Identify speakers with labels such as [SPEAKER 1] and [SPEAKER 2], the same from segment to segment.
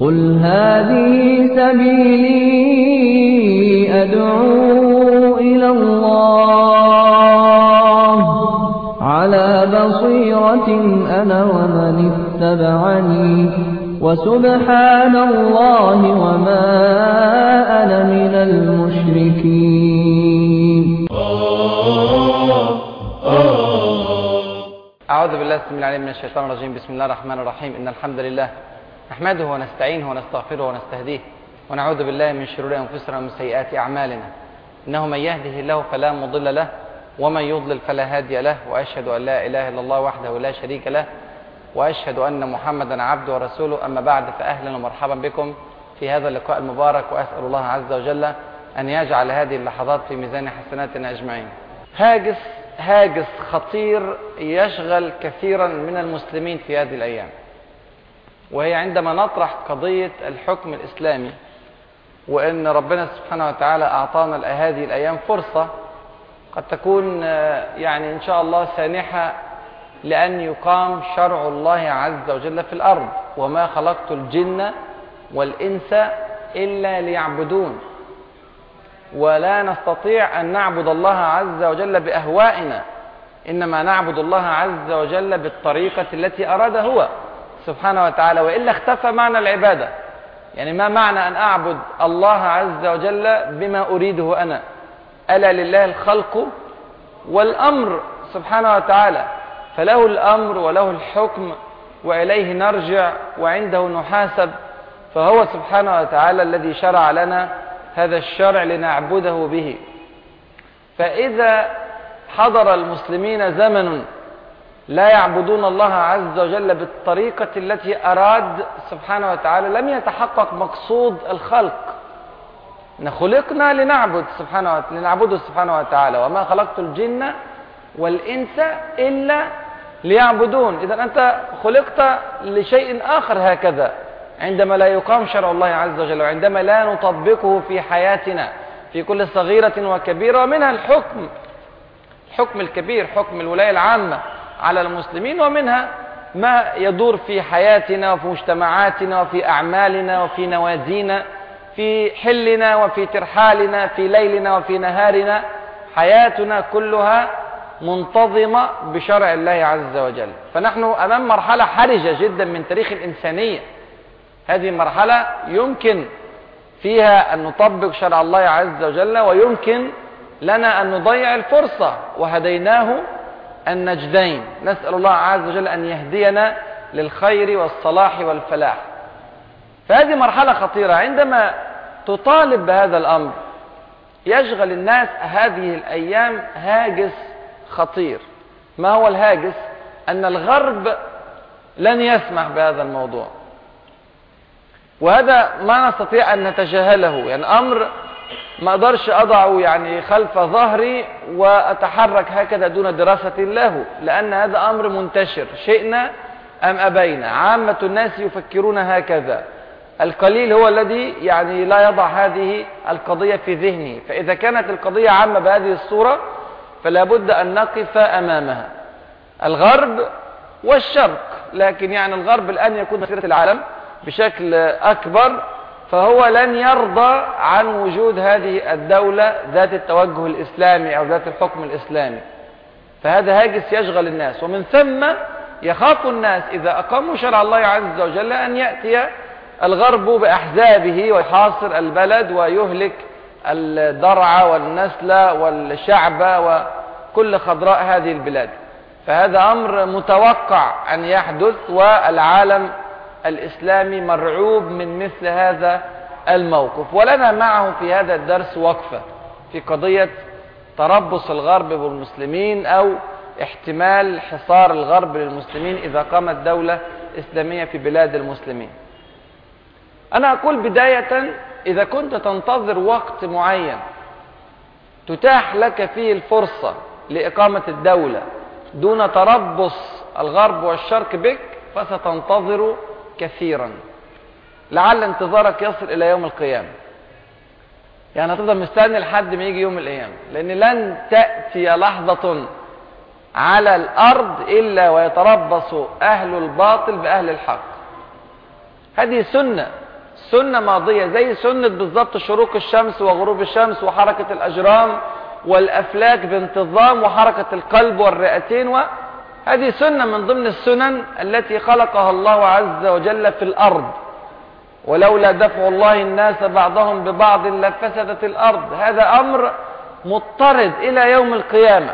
[SPEAKER 1] قل هذه سبيلي أدعو إلى الله على بصيرة أنا ومن اتبعني وسبحان الله وما أنا من المشركين
[SPEAKER 2] أعوذ بالله السميع العليم من الشيطان الرجيم بسم الله الرحمن الرحيم إن الحمد لله نحمده ونستعينه ونستغفره ونستهديه ونعوذ بالله من شرور أنفسنا ومن سيئات أعمالنا إنه من يهده الله فلا مضل له ومن يضلل فلا هادي له وأشهد أن لا إله إلا الله وحده لا شريك له وأشهد أن محمدا عبده ورسوله أما بعد فأهلا ومرحبا بكم في هذا اللقاء المبارك وأسأل الله عز وجل أن يجعل هذه اللحظات في ميزان حسناتنا أجمعين هاجس هاجس خطير يشغل كثيرا من المسلمين في هذه الأيام وهي عندما نطرح قضية الحكم الإسلامي وأن ربنا سبحانه وتعالى أعطانا هذه الأيام فرصة قد تكون يعني إن شاء الله سانحة لأن يقام شرع الله عز وجل في الأرض وما خلقت الجن والإنس إلا ليعبدون ولا نستطيع أن نعبد الله عز وجل بأهوائنا إنما نعبد الله عز وجل بالطريقة التي أراد هو سبحانه وتعالى وإلا اختفى معنى العبادة يعني ما معنى أن أعبد الله عز وجل بما أريده أنا ألا لله الخلق والأمر سبحانه وتعالى فله الأمر وله الحكم وإليه نرجع وعنده نحاسب فهو سبحانه وتعالى الذي شرع لنا هذا الشرع لنعبده به فإذا حضر المسلمين زمن لا يعبدون الله عز وجل بالطريقة التي أراد سبحانه وتعالى لم يتحقق مقصود الخلق إن خلقنا لنعبد سبحانه لنعبده سبحانه وتعالى وما خلقت الجن والإنس إلا ليعبدون إذا أنت خلقت لشيء آخر هكذا عندما لا يقام شرع الله عز وجل وعندما لا نطبقه في حياتنا في كل صغيرة وكبيرة ومنها الحكم الحكم الكبير حكم الولاية العامة على المسلمين ومنها ما يدور في حياتنا وفي مجتمعاتنا وفي أعمالنا وفي نوادينا في حلنا وفي ترحالنا في ليلنا وفي نهارنا حياتنا كلها منتظمة بشرع الله عز وجل فنحن أمام مرحلة حرجة جدا من تاريخ الإنسانية هذه مرحلة يمكن فيها أن نطبق شرع الله عز وجل ويمكن لنا أن نضيع الفرصة وهديناه النجدين نسأل الله عز وجل أن يهدينا للخير والصلاح والفلاح فهذه مرحلة خطيرة عندما تطالب بهذا الأمر يشغل الناس هذه الأيام هاجس خطير ما هو الهاجس أن الغرب لن يسمح بهذا الموضوع وهذا ما نستطيع أن نتجاهله يعني أمر ما أقدرش أضعه يعني خلف ظهري وأتحرك هكذا دون دراسة له لأن هذا أمر منتشر شئنا أم أبينا عامة الناس يفكرون هكذا القليل هو الذي يعني لا يضع هذه القضية في ذهنه فإذا كانت القضية عامة بهذه الصورة فلا بد أن نقف أمامها الغرب والشرق لكن يعني الغرب الآن يكون مسيرة العالم بشكل أكبر فهو لن يرضى عن وجود هذه الدولة ذات التوجه الإسلامي أو ذات الحكم الإسلامي فهذا هاجس يشغل الناس ومن ثم يخاف الناس إذا أقاموا شرع الله عز وجل أن يأتي الغرب بأحزابه ويحاصر البلد ويهلك الضرع والنسل والشعب وكل خضراء هذه البلاد فهذا أمر متوقع أن يحدث والعالم الإسلامي مرعوب من مثل هذا الموقف ولنا معه في هذا الدرس وقفة في قضية تربص الغرب بالمسلمين أو احتمال حصار الغرب للمسلمين إذا قامت دولة إسلامية في بلاد المسلمين أنا أقول بداية إذا كنت تنتظر وقت معين تتاح لك فيه الفرصة لإقامة الدولة دون تربص الغرب والشرق بك فستنتظر كثيرا لعل انتظارك يصل إلى يوم القيامة يعني هتفضل مستني لحد ما يجي يوم القيامة لأن لن تأتي لحظة على الأرض إلا ويتربص أهل الباطل بأهل الحق هذه سنة سنة ماضية زي سنة بالظبط شروق الشمس وغروب الشمس وحركة الأجرام والأفلاك بانتظام وحركة القلب والرئتين وهذه سنة من ضمن السنن التي خلقها الله عز وجل في الأرض ولولا دفع الله الناس بعضهم ببعض لفسدت الأرض هذا أمر مضطرد إلى يوم القيامة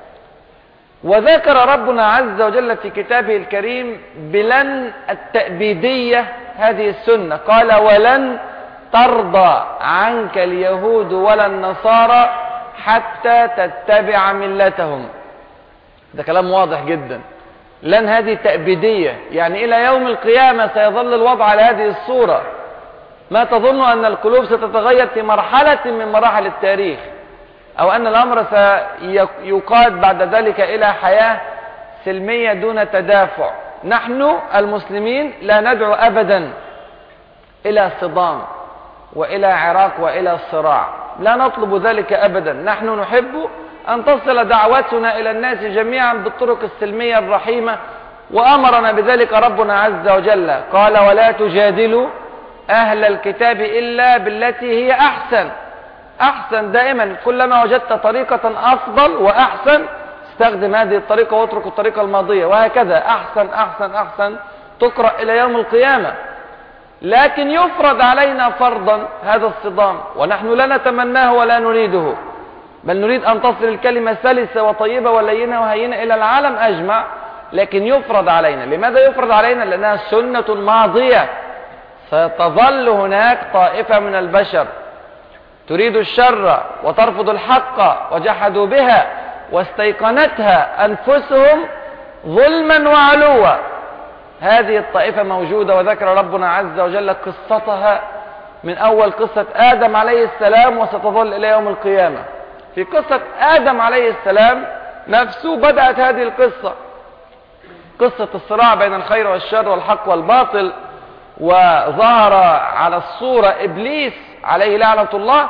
[SPEAKER 2] وذكر ربنا عز وجل في كتابه الكريم بلن التأبيدية هذه السنة قال ولن ترضى عنك اليهود ولا النصارى حتى تتبع ملتهم ده كلام واضح جدا لن هذه تأبيدية يعني إلى يوم القيامة سيظل الوضع على هذه الصورة ما تظن أن القلوب ستتغير في مرحلة من مراحل التاريخ أو أن الأمر سيقاد بعد ذلك إلى حياة سلمية دون تدافع نحن المسلمين لا ندعو أبدا إلى صدام وإلى عراق وإلى صراع لا نطلب ذلك أبدا نحن نحب أن تصل دعوتنا إلى الناس جميعا بالطرق السلمية الرحيمة وأمرنا بذلك ربنا عز وجل قال ولا تجادلوا أهل الكتاب إلا بالتي هي أحسن أحسن دائما كلما وجدت طريقة أفضل وأحسن استخدم هذه الطريقة واترك الطريقة الماضية وهكذا أحسن أحسن أحسن تقرأ إلى يوم القيامة لكن يفرض علينا فرضا هذا الصدام ونحن لا نتمناه ولا نريده بل نريد أن تصل الكلمة سلسة وطيبة ولينة وهينة إلى العالم أجمع لكن يفرض علينا لماذا يفرض علينا لأنها سنة ماضية ستظل هناك طائفة من البشر تريد الشر وترفض الحق وجحدوا بها واستيقنتها أنفسهم ظلما وعلوا هذه الطائفة موجودة وذكر ربنا عز وجل قصتها من أول قصة آدم عليه السلام وستظل إلى يوم القيامة في قصة آدم عليه السلام نفسه بدأت هذه القصة قصة الصراع بين الخير والشر والحق والباطل وظهر على الصورة إبليس عليه لعنة الله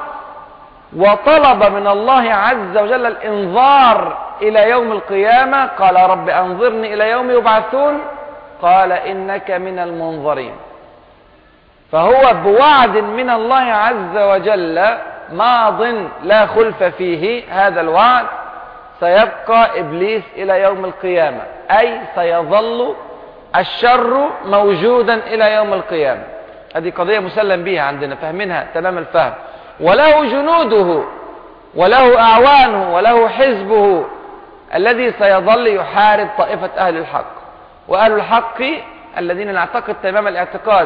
[SPEAKER 2] وطلب من الله عز وجل الانظار الى يوم القيامة قال رب انظرني الى يوم يبعثون قال انك من المنظرين فهو بوعد من الله عز وجل ماض لا خلف فيه هذا الوعد سيبقى ابليس الى يوم القيامة اي سيظل الشر موجودا الى يوم القيامة هذه قضية مسلم بها عندنا فهمنها تمام الفهم وله جنوده وله أعوانه وله حزبه الذي سيظل يحارب طائفة أهل الحق وأهل الحق الذين نعتقد تمام الاعتقاد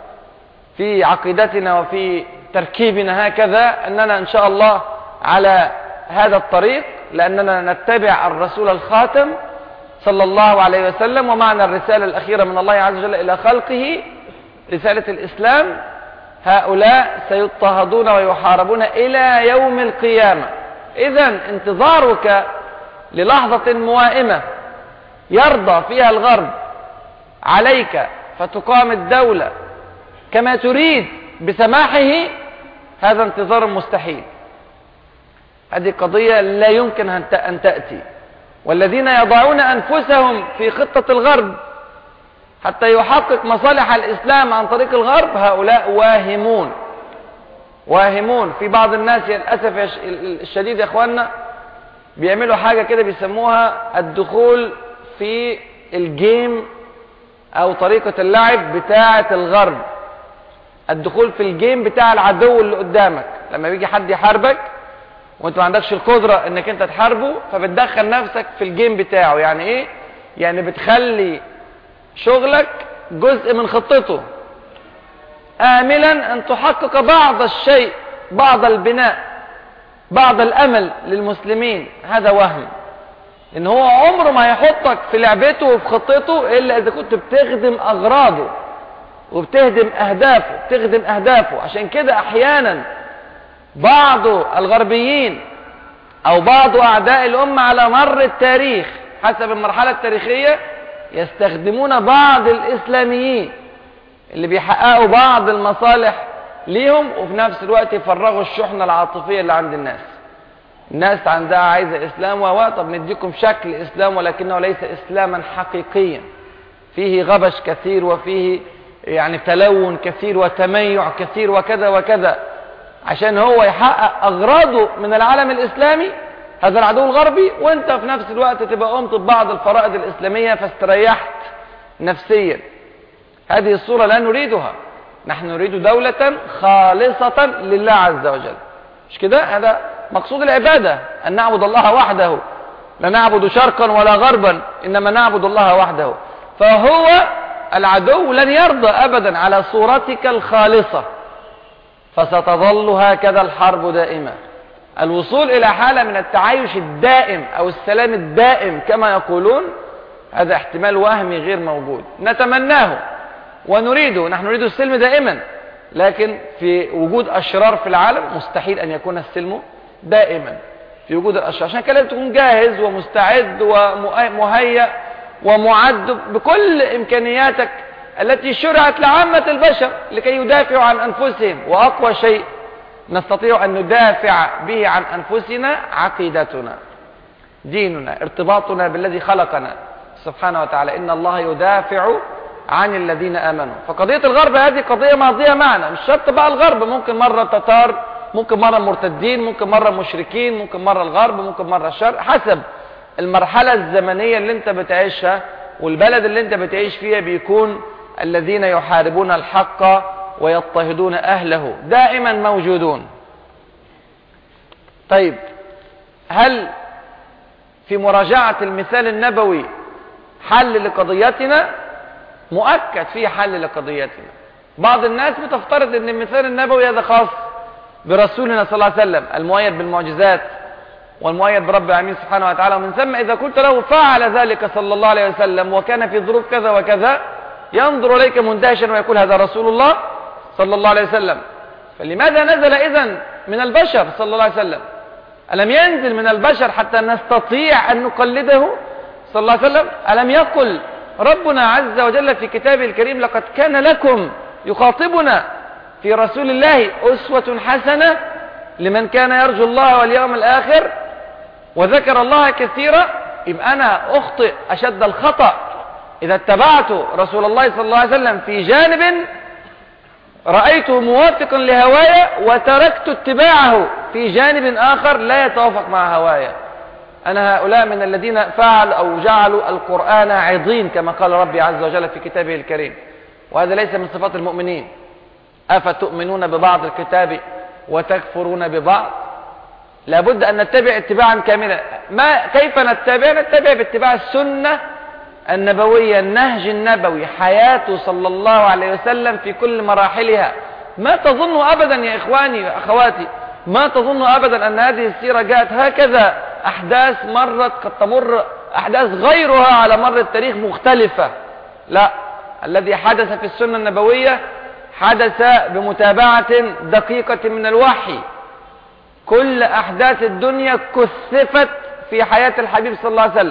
[SPEAKER 2] في عقيدتنا وفي تركيبنا هكذا أننا إن شاء الله على هذا الطريق لأننا نتبع الرسول الخاتم صلى الله عليه وسلم ومعنى الرسالة الأخيرة من الله عز وجل إلى خلقه رسالة الإسلام هؤلاء سيضطهدون ويحاربون إلى يوم القيامة إذا انتظارك للحظة موائمة يرضى فيها الغرب عليك فتقام الدولة كما تريد بسماحه هذا انتظار مستحيل هذه قضية لا يمكن أن تأتي والذين يضعون أنفسهم في خطة الغرب حتى يحقق مصالح الإسلام عن طريق الغرب هؤلاء واهمون واهمون في بعض الناس للأسف الشديد يا أخواننا بيعملوا حاجة كده بيسموها الدخول في الجيم أو طريقة اللعب بتاعة الغرب الدخول في الجيم بتاع العدو اللي قدامك لما بيجي حد يحاربك وانت ما عندكش القدرة انك انت تحاربه فبتدخل نفسك في الجيم بتاعه يعني ايه يعني بتخلي شغلك جزء من خطته آملا أن تحقق بعض الشيء بعض البناء بعض الأمل للمسلمين هذا وهم إن هو عمره ما يحطك في لعبته وفي خطته إلا إذا كنت بتخدم أغراضه وبتهدم أهدافه بتخدم أهدافه عشان كده أحيانا بعض الغربيين أو بعض أعداء الأمة على مر التاريخ حسب المرحلة التاريخية يستخدمون بعض الإسلاميين اللي بيحققوا بعض المصالح ليهم وفي نفس الوقت يفرغوا الشحنة العاطفية اللي عند الناس الناس عندها عايزة إسلام و طب نديكم شكل إسلام ولكنه ليس إسلاما حقيقيا فيه غبش كثير وفيه يعني تلون كثير وتميع كثير وكذا وكذا عشان هو يحقق أغراضه من العالم الإسلامي هذا العدو الغربي وانت في نفس الوقت تبقى قمت ببعض الفرائض الإسلامية فاستريحت نفسيا هذه الصورة لا نريدها نحن نريد دولة خالصة لله عز وجل مش كده هذا مقصود العبادة أن نعبد الله وحده لا نعبد شرقا ولا غربا إنما نعبد الله وحده فهو العدو لن يرضى أبدا على صورتك الخالصة فستظل هكذا الحرب دائمة الوصول إلى حالة من التعايش الدائم أو السلام الدائم كما يقولون هذا احتمال وهمي غير موجود نتمناه ونريده نحن نريد السلم دائما لكن في وجود أشرار في العالم مستحيل أن يكون السلم دائما في وجود الأشرار عشان كده تكون جاهز ومستعد ومهيأ ومعد بكل إمكانياتك التي شرعت لعامة البشر لكي يدافعوا عن أنفسهم وأقوى شيء نستطيع أن ندافع به عن أنفسنا عقيدتنا ديننا ارتباطنا بالذي خلقنا سبحانه وتعالى إن الله يدافع عن الذين آمنوا فقضية الغرب هذه قضية ماضية معنا مش شرط بقى الغرب ممكن مرة التتار ممكن مرة مرتدين ممكن مرة مشركين ممكن مرة الغرب ممكن مرة الشرق حسب المرحلة الزمنية اللي انت بتعيشها والبلد اللي انت بتعيش فيها بيكون الذين يحاربون الحق ويضطهدون أهله دائما موجودون طيب هل في مراجعة المثال النبوي حل لقضيتنا مؤكد في حل لقضيتنا بعض الناس بتفترض ان المثال النبوي هذا خاص برسولنا صلى الله عليه وسلم المؤيد بالمعجزات والمؤيد برب العالمين سبحانه وتعالى ومن ثم إذا قلت له فعل ذلك صلى الله عليه وسلم وكان في ظروف كذا وكذا ينظر إليك مندهشا ويقول هذا رسول الله صلى الله عليه وسلم فلماذا نزل إذن من البشر صلى الله عليه وسلم ألم ينزل من البشر حتى نستطيع أن نقلده صلى الله عليه وسلم ألم يقل ربنا عز وجل في كتابه الكريم لقد كان لكم يخاطبنا في رسول الله أسوة حسنة لمن كان يرجو الله واليوم الآخر وذكر الله كثيرا يبقى أنا أخطئ أشد الخطأ إذا اتبعت رسول الله صلى الله عليه وسلم في جانب رأيته موافقا لهوايا وتركت اتباعه في جانب آخر لا يتوافق مع هوايا أنا هؤلاء من الذين فعل أو جعلوا القرآن عظيم كما قال ربي عز وجل في كتابه الكريم وهذا ليس من صفات المؤمنين أفتؤمنون ببعض الكتاب وتكفرون ببعض لابد أن نتبع اتباعا كاملا ما كيف نتبع نتبع باتباع السنة النبوية النهج النبوي حياته صلى الله عليه وسلم في كل مراحلها ما تظن أبدا يا إخواني وأخواتي ما تظن أبدا أن هذه السيرة جاءت هكذا أحداث مرت قد تمر أحداث غيرها على مر التاريخ مختلفة لا الذي حدث في السنة النبوية حدث بمتابعة دقيقة من الوحي كل أحداث الدنيا كثفت في حياة الحبيب صلى الله عليه وسلم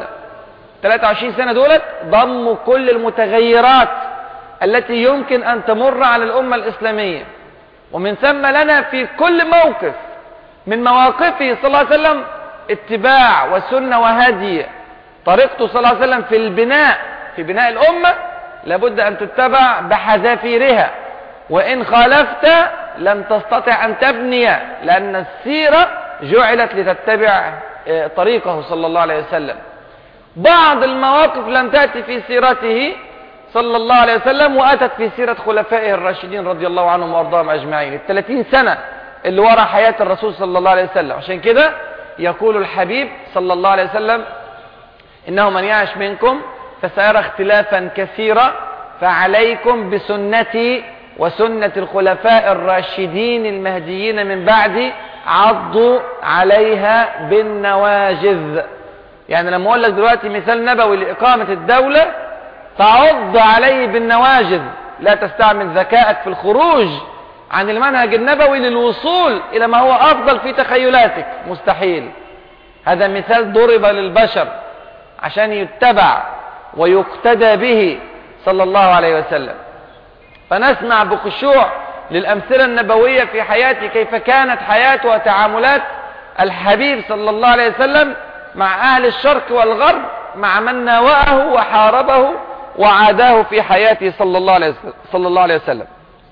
[SPEAKER 2] 23 سنة دولت ضموا كل المتغيرات التي يمكن أن تمر على الأمة الإسلامية ومن ثم لنا في كل موقف من مواقفه صلى الله عليه وسلم اتباع وسنة وهدي طريقته صلى الله عليه وسلم في البناء في بناء الأمة لابد أن تتبع بحذافيرها وإن خالفت لم تستطع أن تبني لأن السيرة جعلت لتتبع آه، طريقه صلى الله عليه وسلم بعض المواقف لم تأتي في سيرته صلى الله عليه وسلم وأتت في سيرة خلفائه الراشدين رضي الله عنهم وأرضاهم أجمعين الثلاثين سنة اللي وراء حياة الرسول صلى الله عليه وسلم عشان كده يقول الحبيب صلى الله عليه وسلم إنه من يعش منكم فسيرى اختلافا كثيرا فعليكم بسنتي وسنة الخلفاء الراشدين المهديين من بعدي عضوا عليها بالنواجذ يعني لما اقول لك دلوقتي مثال نبوي لإقامة الدولة تعض عليه بالنواجذ لا تستعمل ذكائك في الخروج عن المنهج النبوي للوصول إلى ما هو أفضل في تخيلاتك مستحيل هذا مثال ضرب للبشر عشان يتبع ويقتدى به صلى الله عليه وسلم فنسمع بخشوع للأمثلة النبوية في حياته كيف كانت حياته وتعاملات الحبيب صلى الله عليه وسلم مع أهل الشرق والغرب مع من ناوأه وحاربه وعاداه في حياته صلى الله عليه وسلم, صلى الله عليه وسلم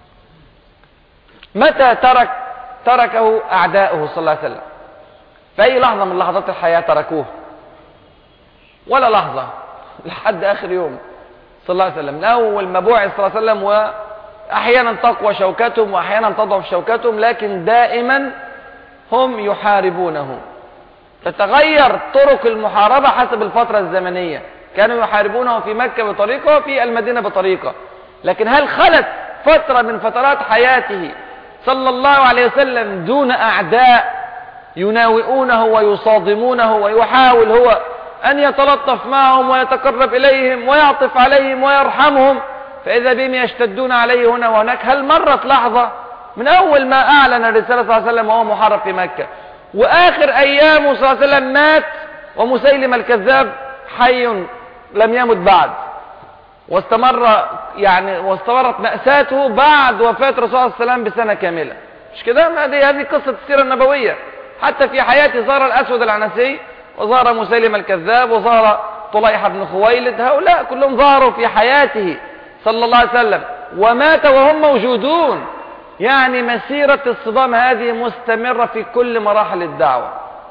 [SPEAKER 2] متى ترك تركه أعداؤه صلى الله عليه وسلم في أي لحظة من لحظات الحياة تركوه ولا لحظة لحد آخر يوم صلى الله عليه وسلم من أول ما بعث صلى الله عليه وسلم وأحيانا تقوى شوكتهم وأحيانا تضعف شوكتهم لكن دائما هم يحاربونه تتغير طرق المحاربة حسب الفترة الزمنية كانوا يحاربونه في مكة بطريقة وفي المدينة بطريقة لكن هل خلت فترة من فترات حياته صلى الله عليه وسلم دون أعداء يناوئونه ويصادمونه ويحاول هو أن يتلطف معهم ويتقرب إليهم ويعطف عليهم ويرحمهم فإذا بهم يشتدون عليه هنا وهناك هل مرت لحظة من أول ما أعلن الرسالة صلى الله عليه وسلم وهو محارب في مكة وآخر أيامه صلى الله عليه وسلم مات ومسيلم الكذاب حي لم يمت بعد واستمر يعني واستمرت مأساته بعد وفاة رسول الله صلى الله عليه وسلم بسنة كاملة مش كده هذه هذه قصة السيرة النبوية حتى في حياته ظهر الأسود العنسي وظهر مسيلم الكذاب وظهر طليحة بن خويلد هؤلاء كلهم ظهروا في حياته صلى الله عليه وسلم ومات وهم موجودون يعني مسيرة الصدام هذه مستمرة في كل مراحل الدعوة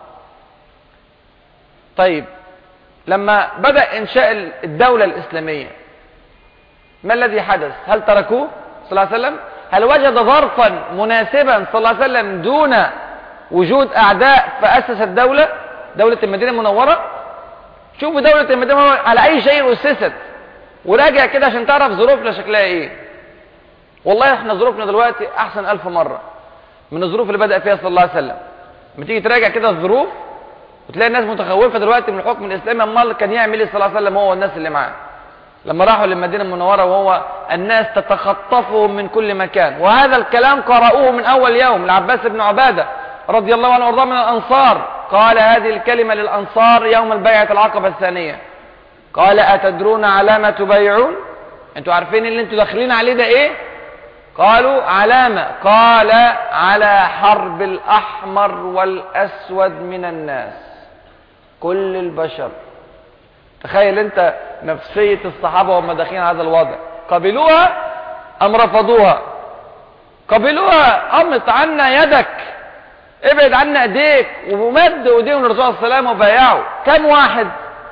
[SPEAKER 2] طيب لما بدأ إنشاء الدولة الإسلامية ما الذي حدث هل تركوه صلى الله عليه وسلم هل وجد ظرفا مناسبا صلى الله عليه وسلم دون وجود أعداء فأسس الدولة دولة المدينة المنورة شوفوا دولة المدينة المنورة على أي شيء أسست وراجع كده عشان تعرف ظروفنا شكلها إيه والله احنا ظروفنا دلوقتي أحسن ألف مرة من الظروف اللي بدأ فيها صلى الله عليه وسلم لما تيجي تراجع كده الظروف وتلاقي الناس متخوفة دلوقتي من الحكم الإسلامي امال كان يعمل ايه صلى الله عليه وسلم هو والناس اللي معاه لما راحوا للمدينة المنورة وهو الناس تتخطفهم من كل مكان وهذا الكلام قرأوه من أول يوم العباس بن عبادة رضي الله عنه وارضاه من الأنصار قال هذه الكلمة للأنصار يوم البيعة العقبة الثانية قال أتدرون علامة تبايعون انتوا عارفين اللي انتوا داخلين عليه ده ايه قالوا علامة قال على حرب الأحمر والأسود من الناس كل البشر تخيل انت نفسية الصحابة وهم داخلين هذا الوضع قبلوها أم رفضوها قبلوها أمط عنا يدك ابعد عنا ايديك ومد ايديهم للرسول صلى الله عليه وسلم وبايعوا كم واحد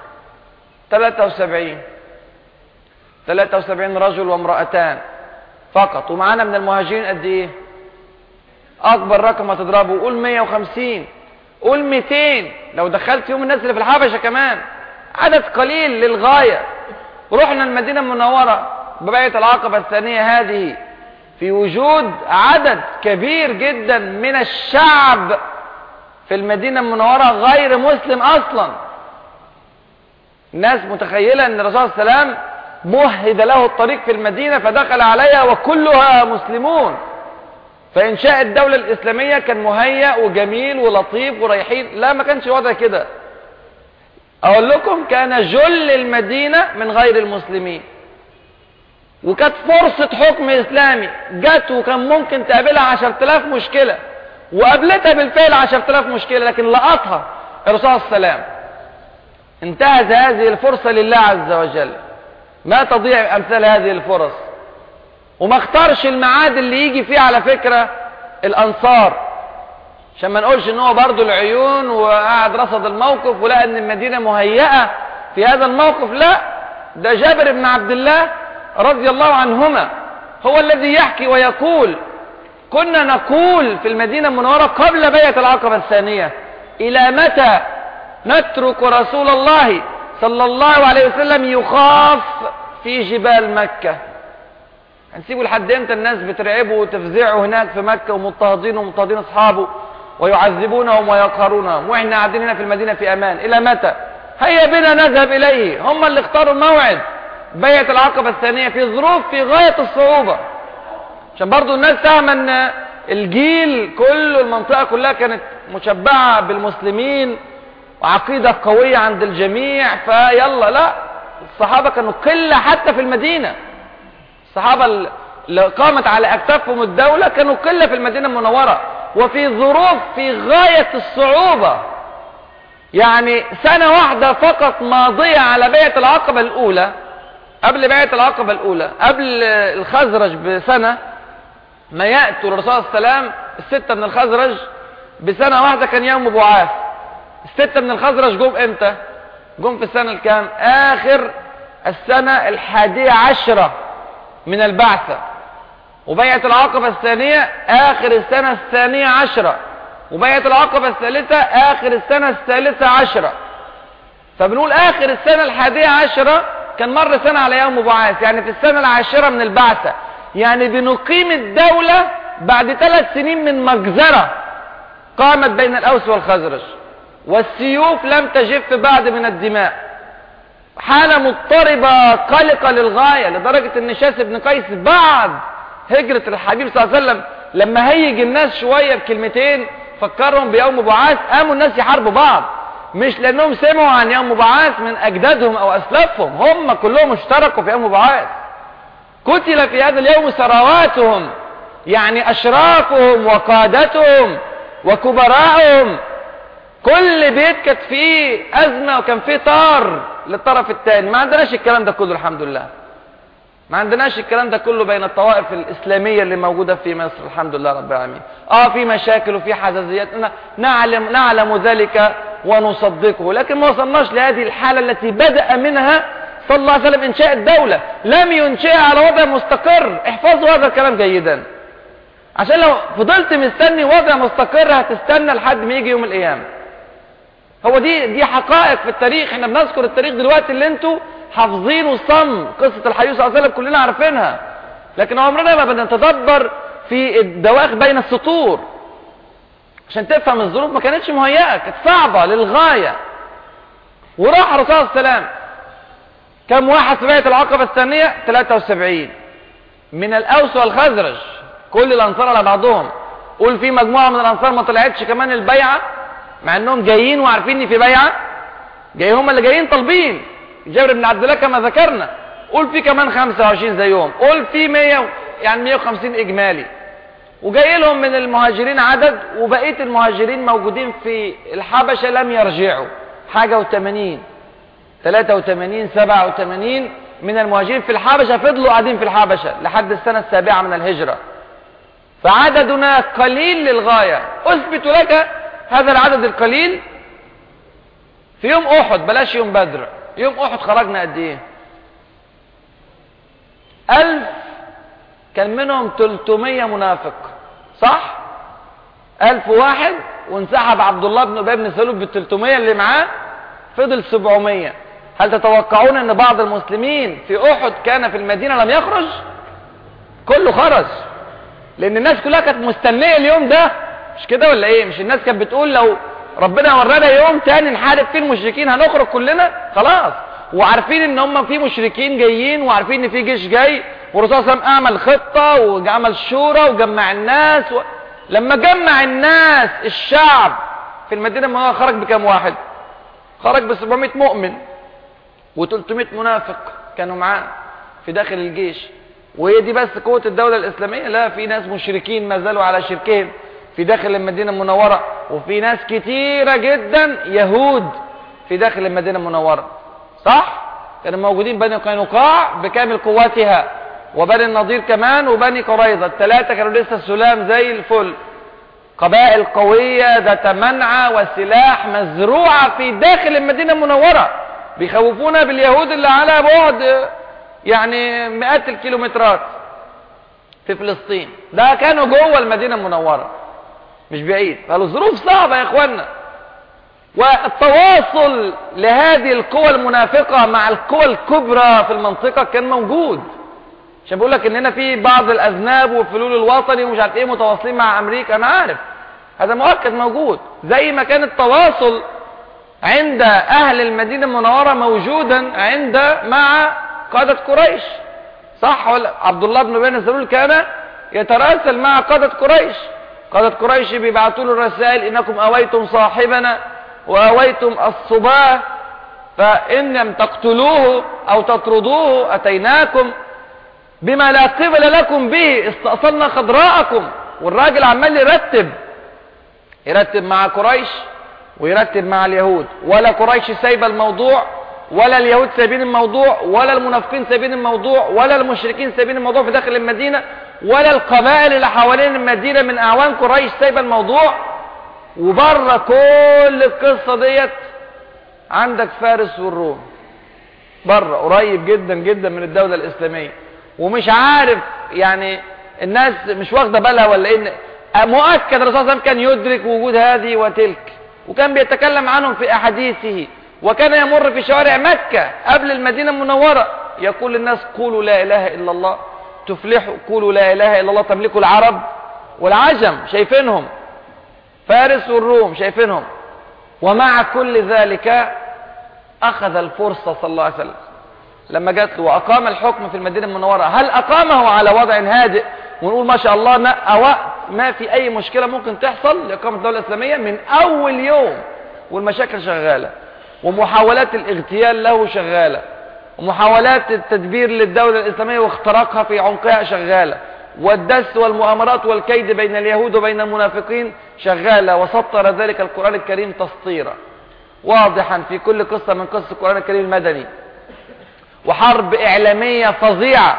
[SPEAKER 2] 73 73 رجل وامرأتان فقط ومعانا من المهاجرين قد ايه اكبر رقم هتضربه قول 150 قول 200 لو دخلت يوم الناس اللي في الحبشة كمان عدد قليل للغاية ورحنا المدينة المنورة ببيعة العقبة الثانية هذه في وجود عدد كبير جدا من الشعب في المدينة المنورة غير مسلم أصلا الناس متخيلة أن الرسول صلى الله عليه وسلم مهد له الطريق في المدينة فدخل عليها وكلها مسلمون فإنشاء الدولة الإسلامية كان مهيأ وجميل ولطيف وريحين لا ما كانش وضع كده أقول لكم كان جل المدينة من غير المسلمين وكانت فرصة حكم إسلامي جت وكان ممكن تقابلها عشر تلاف مشكلة وقابلتها بالفعل عشر تلاف مشكلة لكن لقطها الرسول صلى الله عليه وسلم انتهز هذه الفرصة لله عز وجل ما تضيع أمثال هذه الفرص وما اختارش الميعاد اللي يجي فيه على فكرة الأنصار عشان ما نقولش ان هو برضه العيون وقاعد رصد الموقف ولا ان المدينة مهيئة في هذا الموقف لا ده جابر بن عبد الله رضي الله عنهما هو الذي يحكي ويقول كنا نقول في المدينة المنورة قبل بيعة العقبة الثانية إلى متى نترك رسول الله صلى الله عليه وسلم يخاف في جبال مكة هنسيبه لحد امتى الناس بترعبه وتفزعه هناك في مكة ومضطهدين ومضطهدين اصحابه ويعذبونهم ويقهرونهم واحنا قاعدين هنا في المدينة في امان الى متى هيا بنا نذهب اليه هم اللي اختاروا الموعد بيعة العقبة الثانية في ظروف في غاية الصعوبة عشان برضو الناس فاهم ان الجيل كله المنطقة كلها كانت مشبعة بالمسلمين وعقيدة قوية عند الجميع فيلا لا الصحابة كانوا قلة حتى في المدينة الصحابة اللي قامت على أكتافهم الدولة كانوا قلة في المدينة المنورة وفي ظروف في غاية الصعوبة يعني سنة واحدة فقط ماضية على بيعة العقبة الأولى قبل بيعة العقبة الأولى قبل الخزرج بسنة ما يأتوا الرسول صلى الله عليه وسلم الستة من الخزرج بسنة واحدة كان يوم بعاث الستة من الخزرج جم امتى جم في السنة الكام آخر السنة الحادية عشرة من البعثة وبيعة العقبة الثانية آخر السنة الثانية عشرة وبيعة العقبة الثالثة آخر السنة الثالثة عشرة فبنقول آخر السنة الحادية عشرة كان مر سنة على يوم بعاث يعني في السنة العاشرة من البعثة يعني بنقيم الدولة بعد ثلاث سنين من مجزرة قامت بين الأوس والخزرج والسيوف لم تجف بعد من الدماء حالة مضطربة قلقة للغاية لدرجة ان شاس بن قيس بعد هجرة الحبيب صلى الله عليه وسلم لما هيج الناس شوية بكلمتين فكرهم بيوم بعاث قاموا الناس يحاربوا بعض مش لانهم سمعوا عن يوم بعاث من اجدادهم او اسلافهم هم كلهم اشتركوا في يوم بعاث قتل في هذا اليوم ثرواتهم يعني اشرافهم وقادتهم وكبراءهم كل بيت كانت فيه ازمه وكان فيه طار للطرف الثاني ما عندناش الكلام ده كله الحمد لله ما عندناش الكلام ده كله بين الطوائف الإسلامية اللي موجودة في مصر الحمد لله رب العالمين اه في مشاكل وفي حزازيات نعلم, نعلم ذلك ونصدقه لكن ما وصلناش لهذه الحالة التي بدأ منها صلى الله عليه وسلم إنشاء الدولة لم ينشئها على وضع مستقر احفظوا هذا الكلام جيدا عشان لو فضلت مستني وضع مستقر هتستنى لحد ما يجي يوم القيامة هو دي دي حقائق في التاريخ احنا بنذكر التاريخ دلوقتي اللي انتوا حافظين صم قصة الحبيب صلى الله عليه وسلم كلنا عارفينها لكن عمرنا ما بنتدبر في الدواخل بين السطور عشان تفهم الظروف ما كانتش مهيئة كانت صعبة للغاية وراح الرسول صلى الله عليه وسلم كم واحد في بيت العقبة الثانية 73 من الأوس والخزرج كل الأنصار على بعضهم قول في مجموعة من الأنصار ما طلعتش كمان البيعة مع انهم جايين وعارفين ان في بيعة جاي هم اللي جايين طالبين جابر بن عبد الله كما ذكرنا قول في كمان 25 زيهم قول في 100 يعني 150 اجمالي وجاي لهم من المهاجرين عدد وبقيه المهاجرين موجودين في الحبشه لم يرجعوا حاجه و80 83 87 من المهاجرين في الحبشه فضلوا قاعدين في الحبشه لحد السنه السابعه من الهجره فعددنا قليل للغايه اثبت لك هذا العدد القليل في يوم احد بلاش يوم بدر يوم احد خرجنا قد ايه الف كان منهم تلتمية منافق صح الف واحد وانسحب عبد الله بن ابي بن سلول بالتلتمية اللي معاه فضل سبعمية هل تتوقعون ان بعض المسلمين في احد كان في المدينة لم يخرج كله خرج لان الناس كلها كانت مستنية اليوم ده مش كده ولا ايه مش الناس كانت بتقول لو ربنا ورانا يوم تاني نحارب فيه المشركين هنخرج كلنا خلاص وعارفين ان هم في مشركين جايين وعارفين ان في جيش جاي والرسول صلى الله عليه وسلم اعمل خطه وعمل شورى وجمع الناس و... لما جمع الناس الشعب في المدينه المنوره خرج بكام واحد خرج ب 700 مؤمن و300 منافق كانوا معاه في داخل الجيش وهي دي بس قوه الدوله الاسلاميه لا في ناس مشركين ما زالوا على شركهم في داخل المدينة المنورة وفي ناس كتيرة جدا يهود في داخل المدينة المنورة صح؟ كانوا موجودين بني قينقاع بكامل قواتها وبني النضير كمان وبني قريظة الثلاثة كانوا لسه السلام زي الفل قبائل قوية ذات منعى وسلاح مزروعة في داخل المدينة المنورة بيخوفونا باليهود اللي على بعد يعني مئات الكيلومترات في فلسطين ده كانوا جوه المدينة المنورة مش بعيد فالظروف صعبة يا اخوانا والتواصل لهذه القوى المنافقة مع القوى الكبرى في المنطقة كان موجود عشان بقول لك ان هنا في بعض الاذناب وفلول الوطني ومش عارف ايه متواصلين مع امريكا انا عارف هذا مؤكد موجود زي ما كان التواصل عند اهل المدينة المنورة موجودا عند مع قادة قريش صح ولا عبد الله بن بن سلول كان يتراسل مع قادة قريش قادة قريش بيبعتوا له الرسائل انكم اويتم صاحبنا واويتم الصباه فان لم تقتلوه او تطردوه اتيناكم بما لا قبل لكم به استأصلنا خضراءكم والراجل عمال يرتب يرتب مع قريش ويرتب مع اليهود ولا قريش سايبه الموضوع ولا اليهود سايبين الموضوع ولا المنافقين سايبين الموضوع ولا المشركين سايبين الموضوع في داخل المدينة ولا القبائل اللي حوالين المدينة من أعوان قريش سايبة الموضوع وبره كل القصة ديت عندك فارس والروم بره قريب جدا جدا من الدولة الإسلامية ومش عارف يعني الناس مش واخدة بالها ولا إيه مؤكد الرسول صلى الله عليه وسلم كان يدرك وجود هذه وتلك وكان بيتكلم عنهم في أحاديثه وكان يمر في شوارع مكة قبل المدينة المنورة يقول للناس قولوا لا إله إلا الله تفلحوا قولوا لا إله إلا الله تملكوا العرب والعجم شايفينهم فارس والروم شايفينهم ومع كل ذلك أخذ الفرصة صلى الله عليه وسلم لما جات له وأقام الحكم في المدينة المنورة هل أقامه على وضع هادئ ونقول ما شاء الله نقى وقت ما في أي مشكلة ممكن تحصل لإقامة الدولة الإسلامية من أول يوم والمشاكل شغالة ومحاولات الاغتيال له شغالة ومحاولات التدبير للدولة الإسلامية واختراقها في عمقها شغالة والدس والمؤامرات والكيد بين اليهود وبين المنافقين شغالة وسطر ذلك القرآن الكريم تسطيرا واضحا في كل قصة من قصص القرآن الكريم المدني وحرب إعلامية فظيعة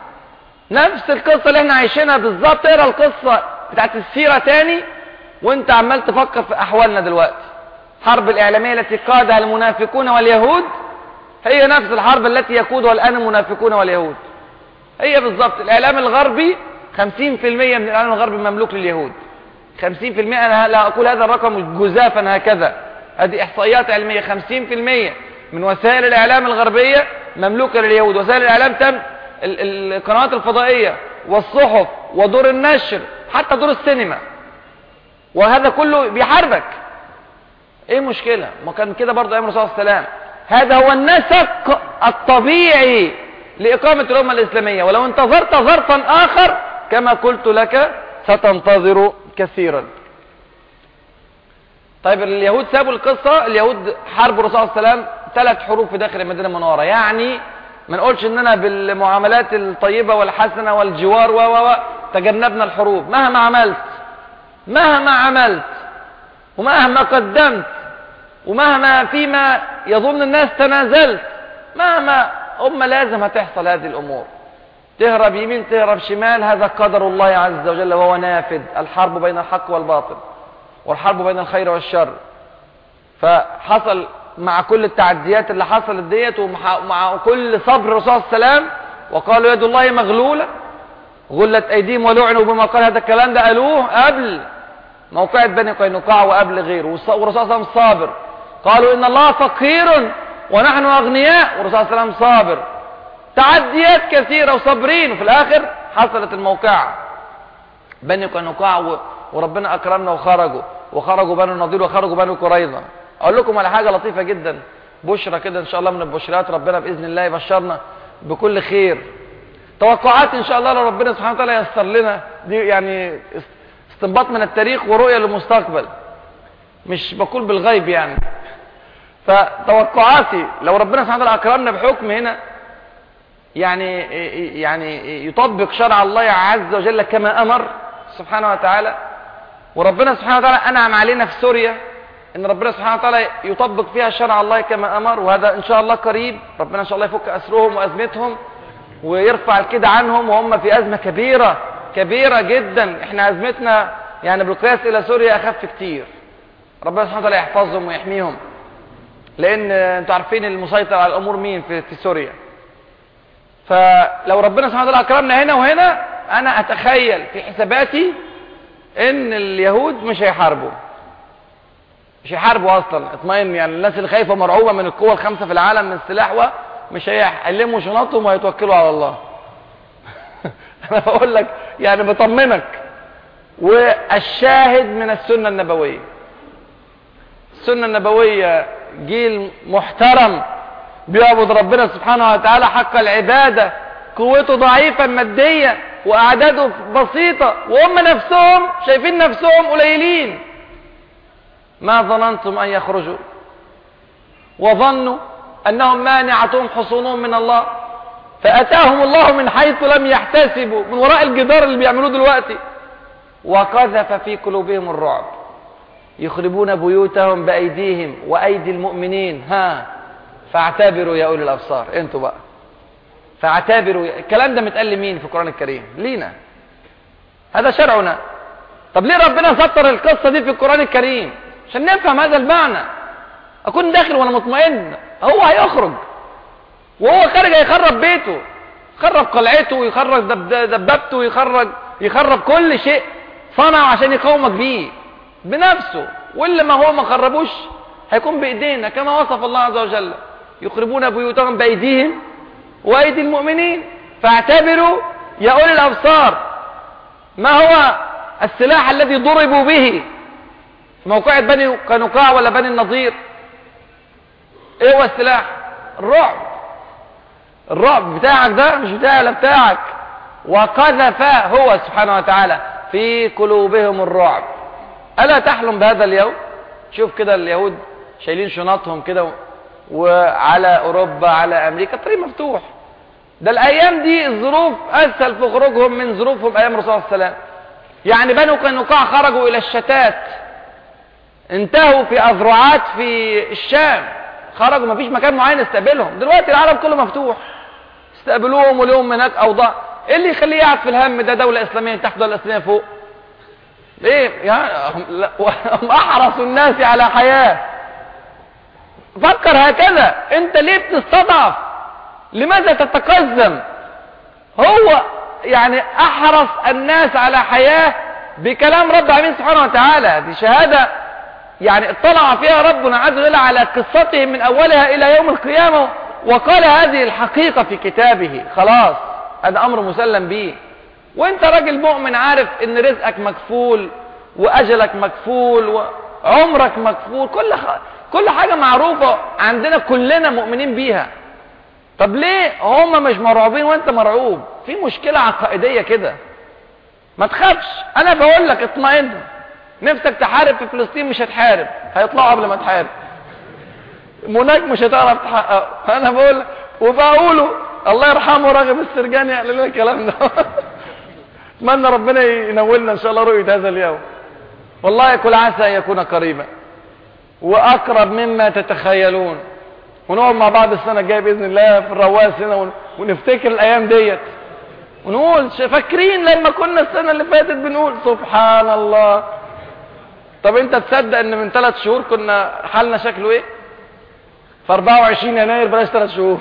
[SPEAKER 2] نفس القصة اللي احنا عايشينها بالظبط اقرا القصة بتاعت السيرة تاني وانت عمال تفكر في أحوالنا دلوقتي حرب الإعلامية التي قادها المنافقون واليهود هي نفس الحرب التي يقودها الآن المنافقون واليهود هي بالظبط الإعلام الغربي 50% من الإعلام الغربي مملوك لليهود 50% أنا لا أقول هذا الرقم جزافا هكذا هذه إحصائيات علمية 50% من وسائل الإعلام الغربية مملوكة لليهود وسائل الإعلام تم القنوات الفضائية والصحف ودور النشر حتى دور السينما وهذا كله بيحاربك ايه مشكلة ما كان كده برضه ايام الرسول صلى الله عليه وسلم هذا هو النسق الطبيعي لإقامة الأمة الإسلامية ولو انتظرت ظرفا آخر كما قلت لك ستنتظر كثيرا طيب اليهود سابوا القصة اليهود حاربوا الرسول صلى الله عليه وسلم ثلاث حروب في داخل المدينة المنورة يعني ما نقولش اننا بالمعاملات الطيبة والحسنة والجوار و و تجنبنا الحروب مهما عملت مهما عملت ومهما قدمت ومهما فيما يظن الناس تنازلت مهما أمة لازم هتحصل هذه الأمور تهرب يمين تهرب شمال هذا قدر الله عز وجل وهو نافذ الحرب بين الحق والباطل والحرب بين الخير والشر فحصل مع كل التعديات اللي حصلت ديت ومع كل صبر الرسول صلى الله عليه وسلم وقالوا يد الله مغلولة غلت أيديهم ولعنوا بما قال هذا الكلام ده قالوه قبل موقعة بني قينقاع وقبل غيره والرسول صلى الله عليه وسلم صابر قالوا إن الله فقير ونحن أغنياء والرسول صلى الله عليه وسلم صابر تعديات كثيرة وصابرين وفي الآخر حصلت الموقعة بني قينقاع وربنا أكرمنا وخرجوا وخرجوا بنو النضير وخرجوا بنو قريظة أقول لكم على حاجة لطيفة جدا بشرة كده إن شاء الله من البشرات ربنا بإذن الله يبشرنا بكل خير توقعات إن شاء الله لو ربنا سبحانه وتعالى ييسر لنا دي يعني استنباط من التاريخ ورؤية للمستقبل مش بقول بالغيب يعني فتوقعاتي لو ربنا سبحانه وتعالى أكرمنا بحكم هنا يعني يعني يطبق شرع الله عز وجل كما أمر سبحانه وتعالى وربنا سبحانه وتعالى أنعم علينا في سوريا ان ربنا سبحانه وتعالى يطبق فيها شرع الله كما امر وهذا ان شاء الله قريب ربنا ان شاء الله يفك اسرهم وازمتهم ويرفع الكده عنهم وهم في ازمه كبيره كبيره جدا احنا ازمتنا يعني بالقياس الى سوريا اخف كتير ربنا سبحانه وتعالى يحفظهم ويحميهم لان انتوا عارفين المسيطر على الامور مين في, في سوريا فلو ربنا سبحانه وتعالى اكرمنا هنا وهنا انا اتخيل في حساباتي ان اليهود مش هيحاربوا مش هيحاربوا اصلا اطمئن يعني الناس اللي خايفه مرعوبه من القوى الخمسه في العالم من السلاح مش هيعلموا شنطهم وهيتوكلوا على الله انا بقول لك يعني بطمنك والشاهد من السنه النبويه السنه النبويه جيل محترم بيعبد ربنا سبحانه وتعالى حق العباده قوته ضعيفه ماديا واعداده بسيطه وهم نفسهم شايفين نفسهم قليلين ما ظننتم أن يخرجوا وظنوا أنهم مانعتهم حصونهم من الله فأتاهم الله من حيث لم يحتسبوا من وراء الجدار اللي بيعملوه دلوقتي وقذف في قلوبهم الرعب يخربون بيوتهم بأيديهم وأيدي المؤمنين ها فاعتبروا يا أولي الأبصار انتوا بقى فاعتبروا الكلام ده متقال لمين في القرآن الكريم لينا هذا شرعنا طب ليه ربنا سطر القصة دي في القرآن الكريم عشان نفهم هذا المعنى أكون داخل وأنا مطمئن هو هيخرج وهو خارج هيخرب بيته يخرب قلعته ويخرج دب دبابته ويخرج يخرب كل شيء صنعه عشان يقومك بيه بنفسه واللي ما هو ما خربوش هيكون بإيدينا كما وصف الله عز وجل يخربون بيوتهم بأيديهم وأيدي المؤمنين فاعتبروا يا أولي الأبصار ما هو السلاح الذي ضربوا به في موقعة بني قنقاع ولا بني النضير ايه هو السلاح الرعب الرعب بتاعك ده مش بتاعي ولا بتاعك وقذف هو سبحانه وتعالى في قلوبهم الرعب ألا تحلم بهذا اليوم شوف كده اليهود شايلين شنطهم كده وعلى أوروبا على أمريكا الطريق مفتوح ده الأيام دي الظروف أسهل في خروجهم من ظروفهم أيام الرسول صلى الله عليه وسلم يعني بنو قنقاع خرجوا إلى الشتات انتهوا في أذرعات في الشام خرجوا ما فيش مكان معين يستقبلهم دلوقتي العالم كله مفتوح استقبلوهم ولهم هناك أوضاع ايه اللي يخليه يقعد في الهم ده دولة إسلامية تحت دولة إسلامية فوق ليه يعني هم أحرص الناس على حياة فكر هكذا انت ليه بتستضعف لماذا تتقزم هو يعني احرص الناس على حياة بكلام رب العالمين سبحانه وتعالى دي شهادة يعني اطلع فيها ربنا عز وجل على قصتهم من اولها الى يوم القيامة وقال هذه الحقيقة في كتابه خلاص هذا امر مسلم به وانت راجل مؤمن عارف ان رزقك مكفول واجلك مكفول وعمرك مكفول كل خ... كل حاجة معروفة عندنا كلنا مؤمنين بيها طب ليه هم مش مرعوبين وانت مرعوب في مشكلة عقائدية كده ما تخافش انا بقول لك اطمئن نفسك تحارب في فلسطين مش هتحارب هيطلعوا قبل ما تحارب مناك مش هتعرف تحقق انا بقول وبقوله الله يرحمه راغب السرجاني قال لنا الكلام ده اتمنى ربنا ينولنا ان شاء الله رؤيه هذا اليوم والله كل عسى ان يكون قريبا واقرب مما تتخيلون ونقعد مع بعض السنه الجايه باذن الله في الرواس هنا ونفتكر الايام ديت ونقول فاكرين لما كنا السنه اللي فاتت بنقول سبحان الله طب انت تصدق ان من ثلاث شهور كنا حالنا شكله ايه في 24 يناير بلاش ثلاث شهور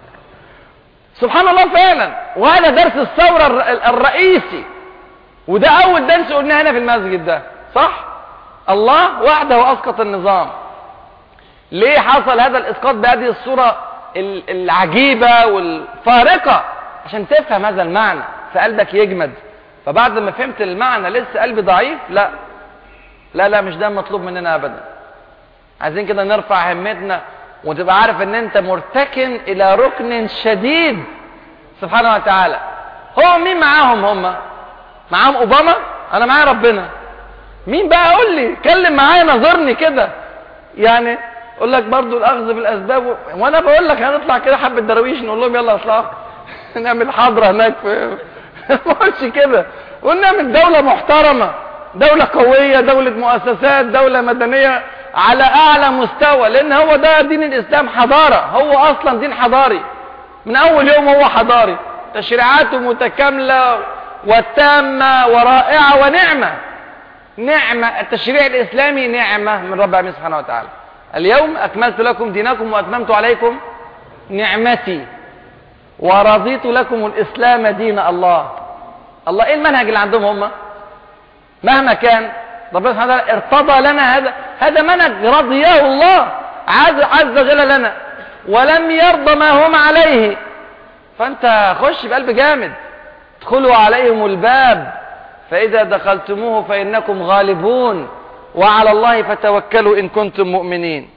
[SPEAKER 2] سبحان الله فعلا وهذا درس الثورة الرئيسي وده اول درس قلناه هنا في المسجد ده صح الله وحده اسقط النظام ليه حصل هذا الاسقاط بهذه الصورة العجيبة والفارقة عشان تفهم هذا المعنى فقلبك يجمد فبعد ما فهمت المعنى لسه قلبي ضعيف لا لا لا مش ده مطلوب مننا ابدا عايزين كده نرفع همتنا وتبقى عارف ان انت مرتكن الى ركن شديد سبحانه وتعالى هو مين معاهم هم معاهم اوباما انا معايا ربنا مين بقى قول لي كلم معايا نظرني كده يعني اقول لك برضو الاخذ بالاسباب و... وانا بقول لك هنطلع كده حبه دراويش نقول لهم يلا اطلعوا نعمل حضره هناك في ما قلتش كده ونعمل دوله محترمه دولة قوية دولة مؤسسات دولة مدنية على أعلى مستوى لأن هو ده دين الإسلام حضارة هو أصلا دين حضاري من أول يوم هو حضاري تشريعاته متكاملة والتامة ورائعة ونعمة نعمة التشريع الإسلامي نعمة من رب العالمين سبحانه وتعالى اليوم أكملت لكم دينكم وأتممت عليكم نعمتي ورضيت لكم الإسلام دين الله الله إيه المنهج اللي عندهم هم مهما كان ربنا سبحانه وتعالى ارتضى لنا هذا هذا منهج رضيه الله عز, عز وجل لنا ولم يرضى ما هم عليه فانت خش بقلب جامد ادخلوا عليهم الباب فإذا دخلتموه فإنكم غالبون وعلى الله فتوكلوا إن كنتم مؤمنين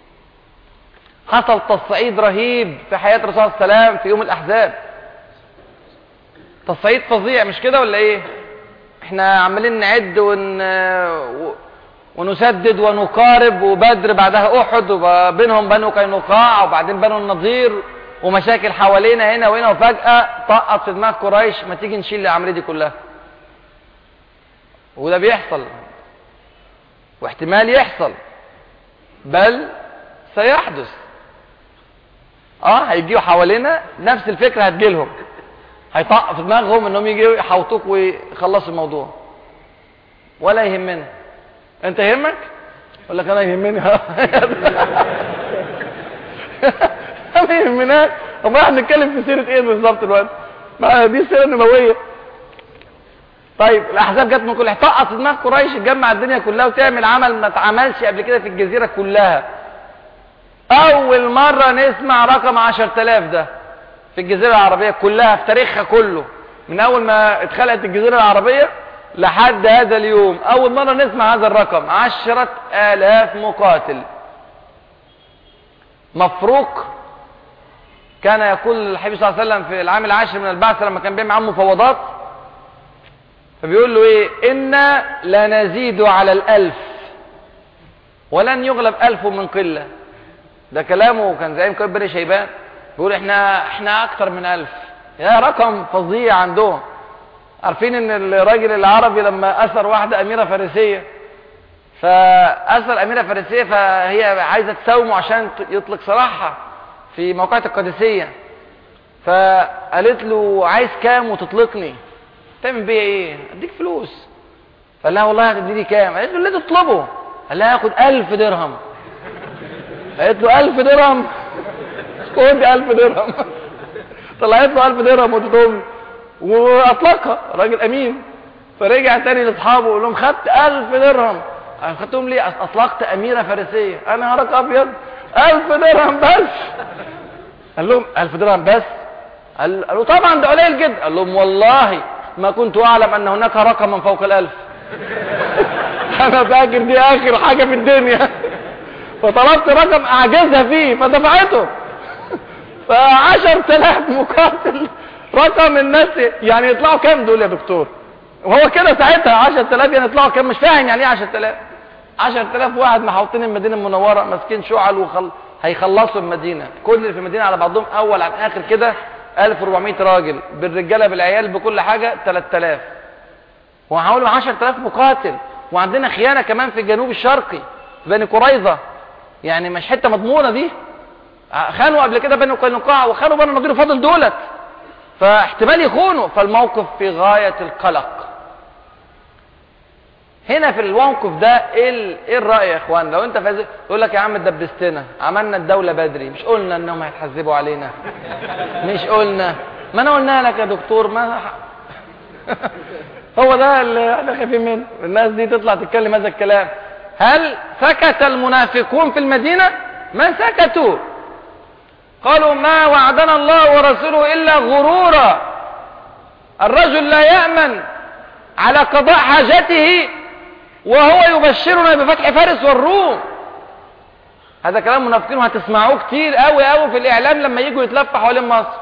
[SPEAKER 2] حصل تصعيد رهيب في حياة الرسول صلى الله عليه وسلم في يوم الأحزاب تصعيد فظيع مش كده ولا ايه احنا عمالين نعد ون... ونسدد ونقارب وبدر بعدها احد وبينهم بنو قينقاع وبعدين بنو النضير ومشاكل حوالينا هنا وهنا وفجأة طقت في دماغ قريش ما تيجي نشيل العملية دي كلها وده بيحصل واحتمال يحصل بل سيحدث اه هيجيوا حوالينا نفس الفكره هتجيلهم هيطق في دماغهم انهم يجوا يحوطوك ويخلصوا الموضوع ولا يهمنا انت يهمك يقول لك انا يهمني ما يهمناش طب احنا بنتكلم في سيره ايه بالظبط دلوقتي ما دي سيره نبويه طيب الاحزاب جت من كل طقط في دماغ قريش تجمع الدنيا كلها وتعمل عمل ما اتعملش قبل كده في الجزيره كلها اول مره نسمع رقم 10000 ده في الجزيره العربيه كلها في تاريخها كله من اول ما اتخلقت الجزيره العربيه لحد هذا اليوم اول مرة نسمع هذا الرقم عشرة الاف مقاتل مفروق كان يقول الحبيب صلى الله عليه وسلم في العام العاشر من البعث لما كان بيعمل معاه مفاوضات فبيقول له ايه انا لنزيد على الالف ولن يغلب الف من قلة ده كلامه كان زعيم كبير بني شيبان بيقول احنا احنا اكتر من الف يا رقم فظيع عندهم عارفين ان الراجل العربي لما اثر واحدة اميرة فارسية فاثر اميرة فارسية فهي عايزة تساومه عشان يطلق سراحها في موقعة القادسية فقالت له عايز كام وتطلقني تعمل بيا ايه اديك فلوس قال لها والله هتديني كام قالت له اللي تطلبه قال لها هاخد ألف درهم قالت له ألف درهم خد ألف درهم طلعت له ألف درهم وتطلب واطلقها راجل امين فرجع تاني لاصحابه وقال لهم خدت 1000 درهم خدتهم ليه اطلقت اميره فارسيه انا نهارك ابيض 1000 درهم بس قال لهم 1000 درهم بس قال له طبعا ده قليل جدا قال لهم والله ما كنت اعلم ان هناك رقما فوق الالف انا فاكر دي اخر حاجه في الدنيا فطلبت رقم اعجزها فيه فدفعته فعشر تلاف مقاتل رقم الناس يعني يطلعوا كام دول يا دكتور وهو كده ساعتها 10000 يعني يطلعوا كام مش فاهم يعني ايه 10000 10000 واحد محوطين المدينه المنوره ماسكين شعل وخل... هيخلصوا المدينه كل اللي في المدينه على بعضهم اول عن اخر كده 1400 راجل بالرجاله بالعيال بكل حاجه 3000 وحوالي 10000 مقاتل وعندنا خيانه كمان في الجنوب الشرقي بني قريظه يعني مش حته مضمونه دي خانوا قبل كده بني قينقاع وخانوا بني النضير فاضل دولت فاحتمال يخونوا فالموقف في غاية القلق هنا في الموقف ده ايه ايه الراي يا اخوان لو انت فاز يقول لك يا عم دبستنا عملنا الدوله بدري مش قلنا انهم هيتحذبوا علينا مش قلنا ما انا قلنا لك يا دكتور ما هو ده اللي احنا خايفين منه الناس دي تطلع تتكلم هذا الكلام هل سكت المنافقون في المدينه ما سكتوا قالوا ما وعدنا الله ورسوله إلا غرورا الرجل لا يأمن على قضاء حاجته وهو يبشرنا بفتح فارس والروم هذا كلام منافقين وهتسمعوه كتير قوي قوي في الإعلام لما يجوا يتلفوا حوالين مصر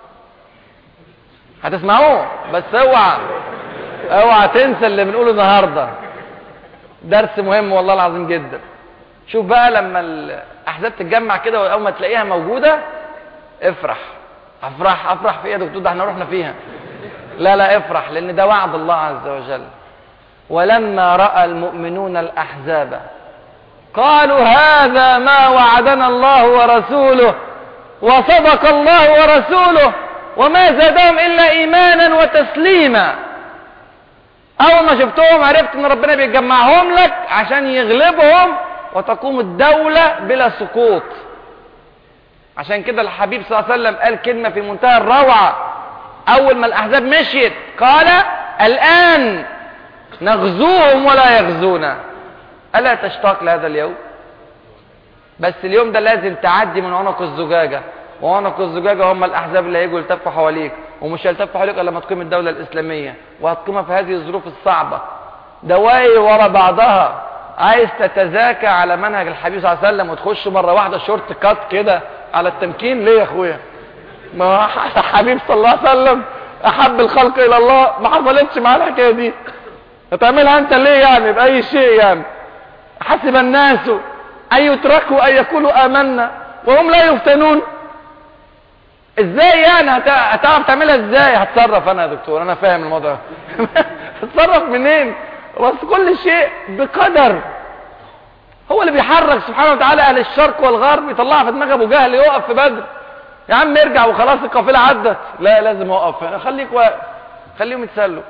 [SPEAKER 2] هتسمعوه بس اوعى اوعى تنسى اللي بنقوله النهارده درس مهم والله العظيم جدا شوف بقى لما الاحزاب تتجمع كده واول ما تلاقيها موجوده افرح افرح افرح في ايه يا دكتور ده احنا رحنا فيها لا لا افرح لان ده وعد الله عز وجل ولما راى المؤمنون الاحزاب قالوا هذا ما وعدنا الله ورسوله وصدق الله ورسوله وما زادهم الا ايمانا وتسليما اول ما شفتهم عرفت ان ربنا بيجمعهم لك عشان يغلبهم وتقوم الدولة بلا سقوط عشان كده الحبيب صلى الله عليه وسلم قال كلمة في منتهى الروعة أول ما الأحزاب مشيت قال الآن نغزوهم ولا يغزونا ألا تشتاق لهذا اليوم بس اليوم ده لازم تعدي من عنق الزجاجة وعنق الزجاجة هم الأحزاب اللي هيجوا يلتفوا حواليك ومش هيلتفوا حواليك إلا لما تقيم الدولة الإسلامية وهتقيمها في هذه الظروف الصعبة دواير ورا بعضها عايز تتزاكى على منهج الحبيب صلى الله عليه وسلم وتخش مرة واحدة شورت كات كده على التمكين ليه يا اخويا ما الحبيب صلى الله عليه وسلم احب الخلق الى الله ما حصلتش معاه الحكايه دي هتعملها انت ليه يعني باي شيء يعني حسب الناس ان يتركوا ان يقولوا امنا وهم لا يفتنون ازاي يعني هتعرف تعملها ازاي هتصرف انا يا دكتور انا فاهم الموضوع هتصرف منين بس كل شيء بقدر هو اللي بيحرك سبحانه وتعالى اهل الشرق والغرب يطلعها في دماغ ابو جهل يقف في بدر يا عم ارجع وخلاص القافله عدت لا لازم اوقف خليك واقف خليهم يتسلوا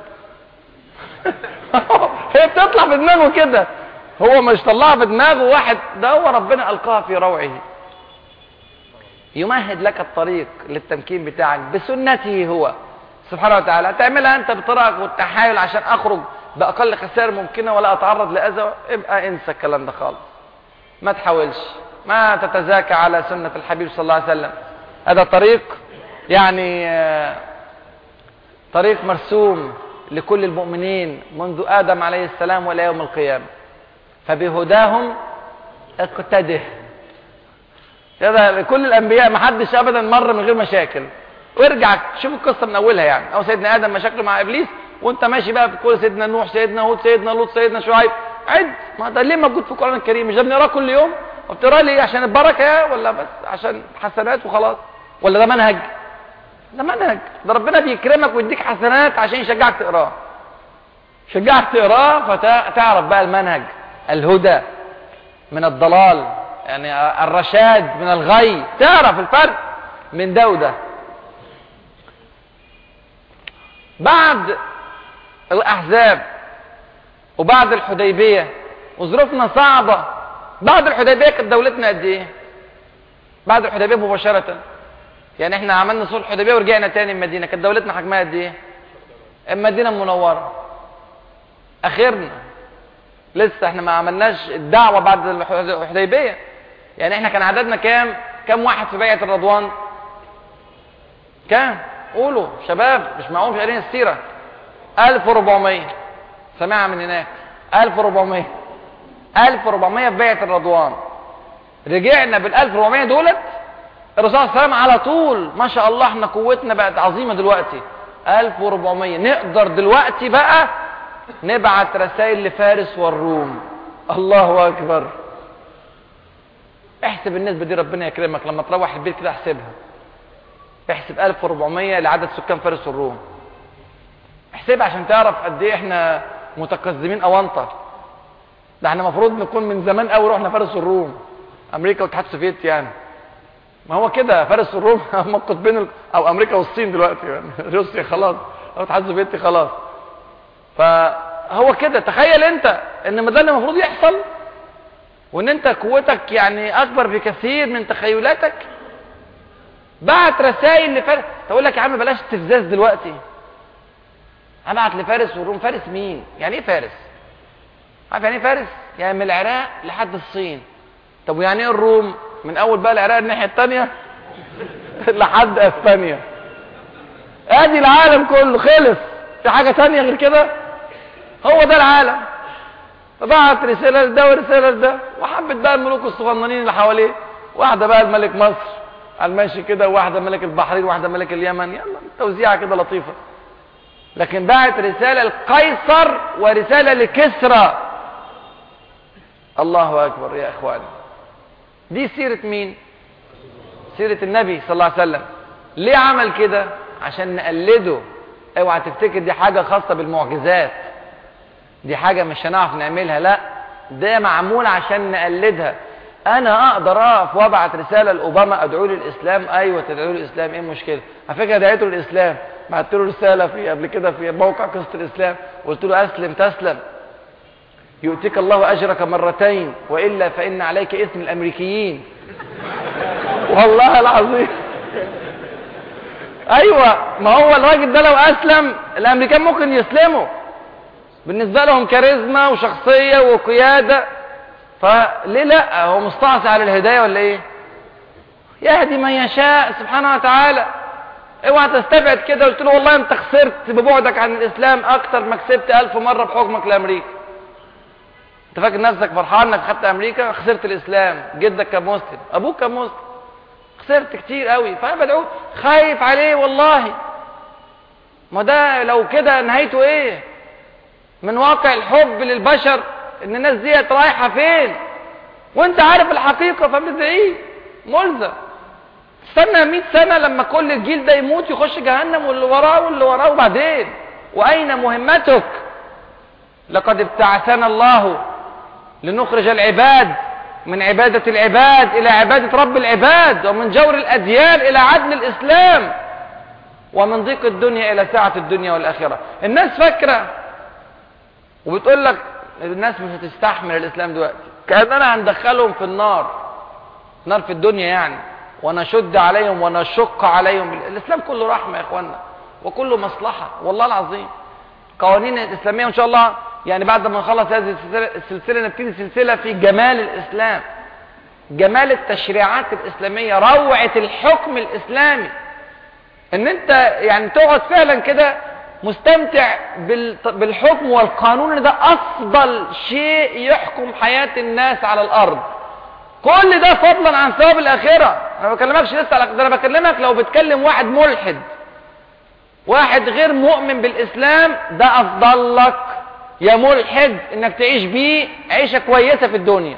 [SPEAKER 2] هي بتطلع في دماغه كده هو مش طلعها في دماغه واحد ده هو ربنا القاها في روعه يمهد لك الطريق للتمكين بتاعك بسنته هو سبحانه وتعالى تعملها انت بطريقك والتحايل عشان اخرج باقل خسائر ممكنه ولا اتعرض لاذى ابقى انسى الكلام ده خالص ما تحاولش ما تتزاكى على سنه الحبيب صلى الله عليه وسلم هذا طريق يعني آه، طريق مرسوم لكل المؤمنين منذ ادم عليه السلام والى يوم القيامه فبهداهم اقتده هذا كل الانبياء ما حدش ابدا مر من غير مشاكل وارجع شوف القصه من اولها يعني او سيدنا ادم مشاكله مع ابليس وانت ماشي بقى في كل سيدنا نوح سيدنا هود سيدنا لوط سيدنا شعيب عد ما ده ليه موجود في القران الكريم مش ده بنقراه كل يوم وبتقراه ليه عشان البركه ولا بس عشان حسنات وخلاص ولا ده منهج ده منهج ده ربنا بيكرمك ويديك حسنات عشان يشجعك تقراه شجعك تقراه فتعرف بقى المنهج الهدى من الضلال يعني الرشاد من الغي تعرف الفرق من ده وده بعد الأحزاب وبعد الحديبية وظروفنا صعبة بعد الحديبية كانت دولتنا قد ايه بعد الحديبية مباشرة يعني احنا عملنا صلح الحديبية ورجعنا تاني المدينة كانت دولتنا حجمها قد ايه المدينة المنورة اخرنا لسه احنا ما عملناش الدعوة بعد الحديبية يعني احنا كان عددنا كام كام واحد في بيعة الرضوان كام قولوا شباب مش معقول في قارين السيرة 1400 سمعها من هناك 1400 1400 في بيعة الرضوان رجعنا بال 1400 دولت الرسول صلى الله عليه وسلم على طول ما شاء الله احنا قوتنا بقت عظيمة دلوقتي 1400 نقدر دلوقتي بقى نبعت رسائل لفارس والروم الله اكبر احسب النسبة دي ربنا يكرمك لما تروح البيت كده احسبها احسب 1400 لعدد سكان فارس والروم احسبها عشان تعرف قد ايه احنا متقدمين اونطه ده احنا المفروض نكون من زمان قوي رحنا فارس والروم امريكا والاتحاد السوفيتي يعني ما هو كده فارس والروم هم القطبين ال... او امريكا والصين دلوقتي يعني روسيا خلاص او الاتحاد السوفيتي خلاص فهو كده تخيل انت ان ما ده اللي المفروض يحصل وان انت قوتك يعني اكبر بكثير من تخيلاتك بعت رسائل لفارس تقول لك يا عم بلاش استفزاز دلوقتي ابعت لفارس والروم فارس مين يعني ايه فارس عارف يعني ايه فارس يعني من العراق لحد الصين طب ويعني ايه الروم من اول بقى العراق الناحيه الثانيه لحد اسبانيا ادي العالم كله خلص في حاجه ثانيه غير كده هو ده العالم فبعت رساله لده ورساله لده وحبت بقى الملوك الصغننين اللي حواليه واحده بقى الملك مصر على الماشي كده واحده ملك البحرين واحده ملك اليمن يلا توزيعه كده لطيفه لكن بعت رساله لقيصر ورساله لكسرى الله اكبر يا اخواني دي سيره مين سيره النبي صلى الله عليه وسلم ليه عمل كده عشان نقلده اوعى تفتكر دي حاجه خاصه بالمعجزات دي حاجه مش هنعرف نعملها لا ده معمول عشان نقلدها انا اقدر اقف وابعت رساله لاوباما ادعو للاسلام ايوه تدعو للاسلام ايه المشكله على فكره دعيته للاسلام بعت له رساله في قبل كده في موقع قصه الاسلام قلت له اسلم تسلم يؤتيك الله اجرك مرتين والا فان عليك اسم الامريكيين والله العظيم ايوه ما هو الراجل ده لو اسلم الامريكان ممكن يسلموا بالنسبه لهم كاريزما وشخصيه وقياده فليه لا هو مستعصي على الهدايه ولا ايه يهدي من يشاء سبحانه وتعالى اوعى تستبعد كده قلت له والله انت خسرت ببعدك عن الاسلام اكتر ما كسبت الف مره بحكمك لامريكا انت فاكر نفسك فرحان انك خدت امريكا خسرت الاسلام جدك كان مسلم ابوك كان مسلم خسرت كتير قوي فانا بدعوه خايف عليه والله ما ده لو كده نهايته ايه من واقع الحب للبشر ان الناس ديت رايحه فين وانت عارف الحقيقه فبتدعيه ملزم استنى 100 سنه لما كل الجيل ده يموت يخش جهنم واللي وراه واللي وراه وبعدين واين مهمتك لقد ابتعثنا الله لنخرج العباد من عبادة العباد إلى عبادة رب العباد ومن جور الأديان إلى عدل الإسلام ومن ضيق الدنيا إلى سعة الدنيا والآخرة الناس فاكرة وبتقول لك الناس مش هتستحمل الإسلام دلوقتي كأننا هندخلهم في النار نار في الدنيا يعني ونشد عليهم ونشق عليهم الإسلام كله رحمة يا إخوانا وكله مصلحة والله العظيم قوانين الإسلامية وإن شاء الله يعني بعد ما نخلص هذه السلسلة, السلسلة نبتدي سلسلة في جمال الإسلام جمال التشريعات الإسلامية روعة الحكم الإسلامي ان انت يعني تقعد فعلا كده مستمتع بالحكم والقانون ده افضل شيء يحكم حياة الناس على الارض كل ده فضلا عن ثواب الاخرة انا ما بكلمكش لسه على ده انا بكلمك لو بتكلم واحد ملحد واحد غير مؤمن بالاسلام ده افضل لك يا ملحد انك تعيش بيه عيشة كويسة في الدنيا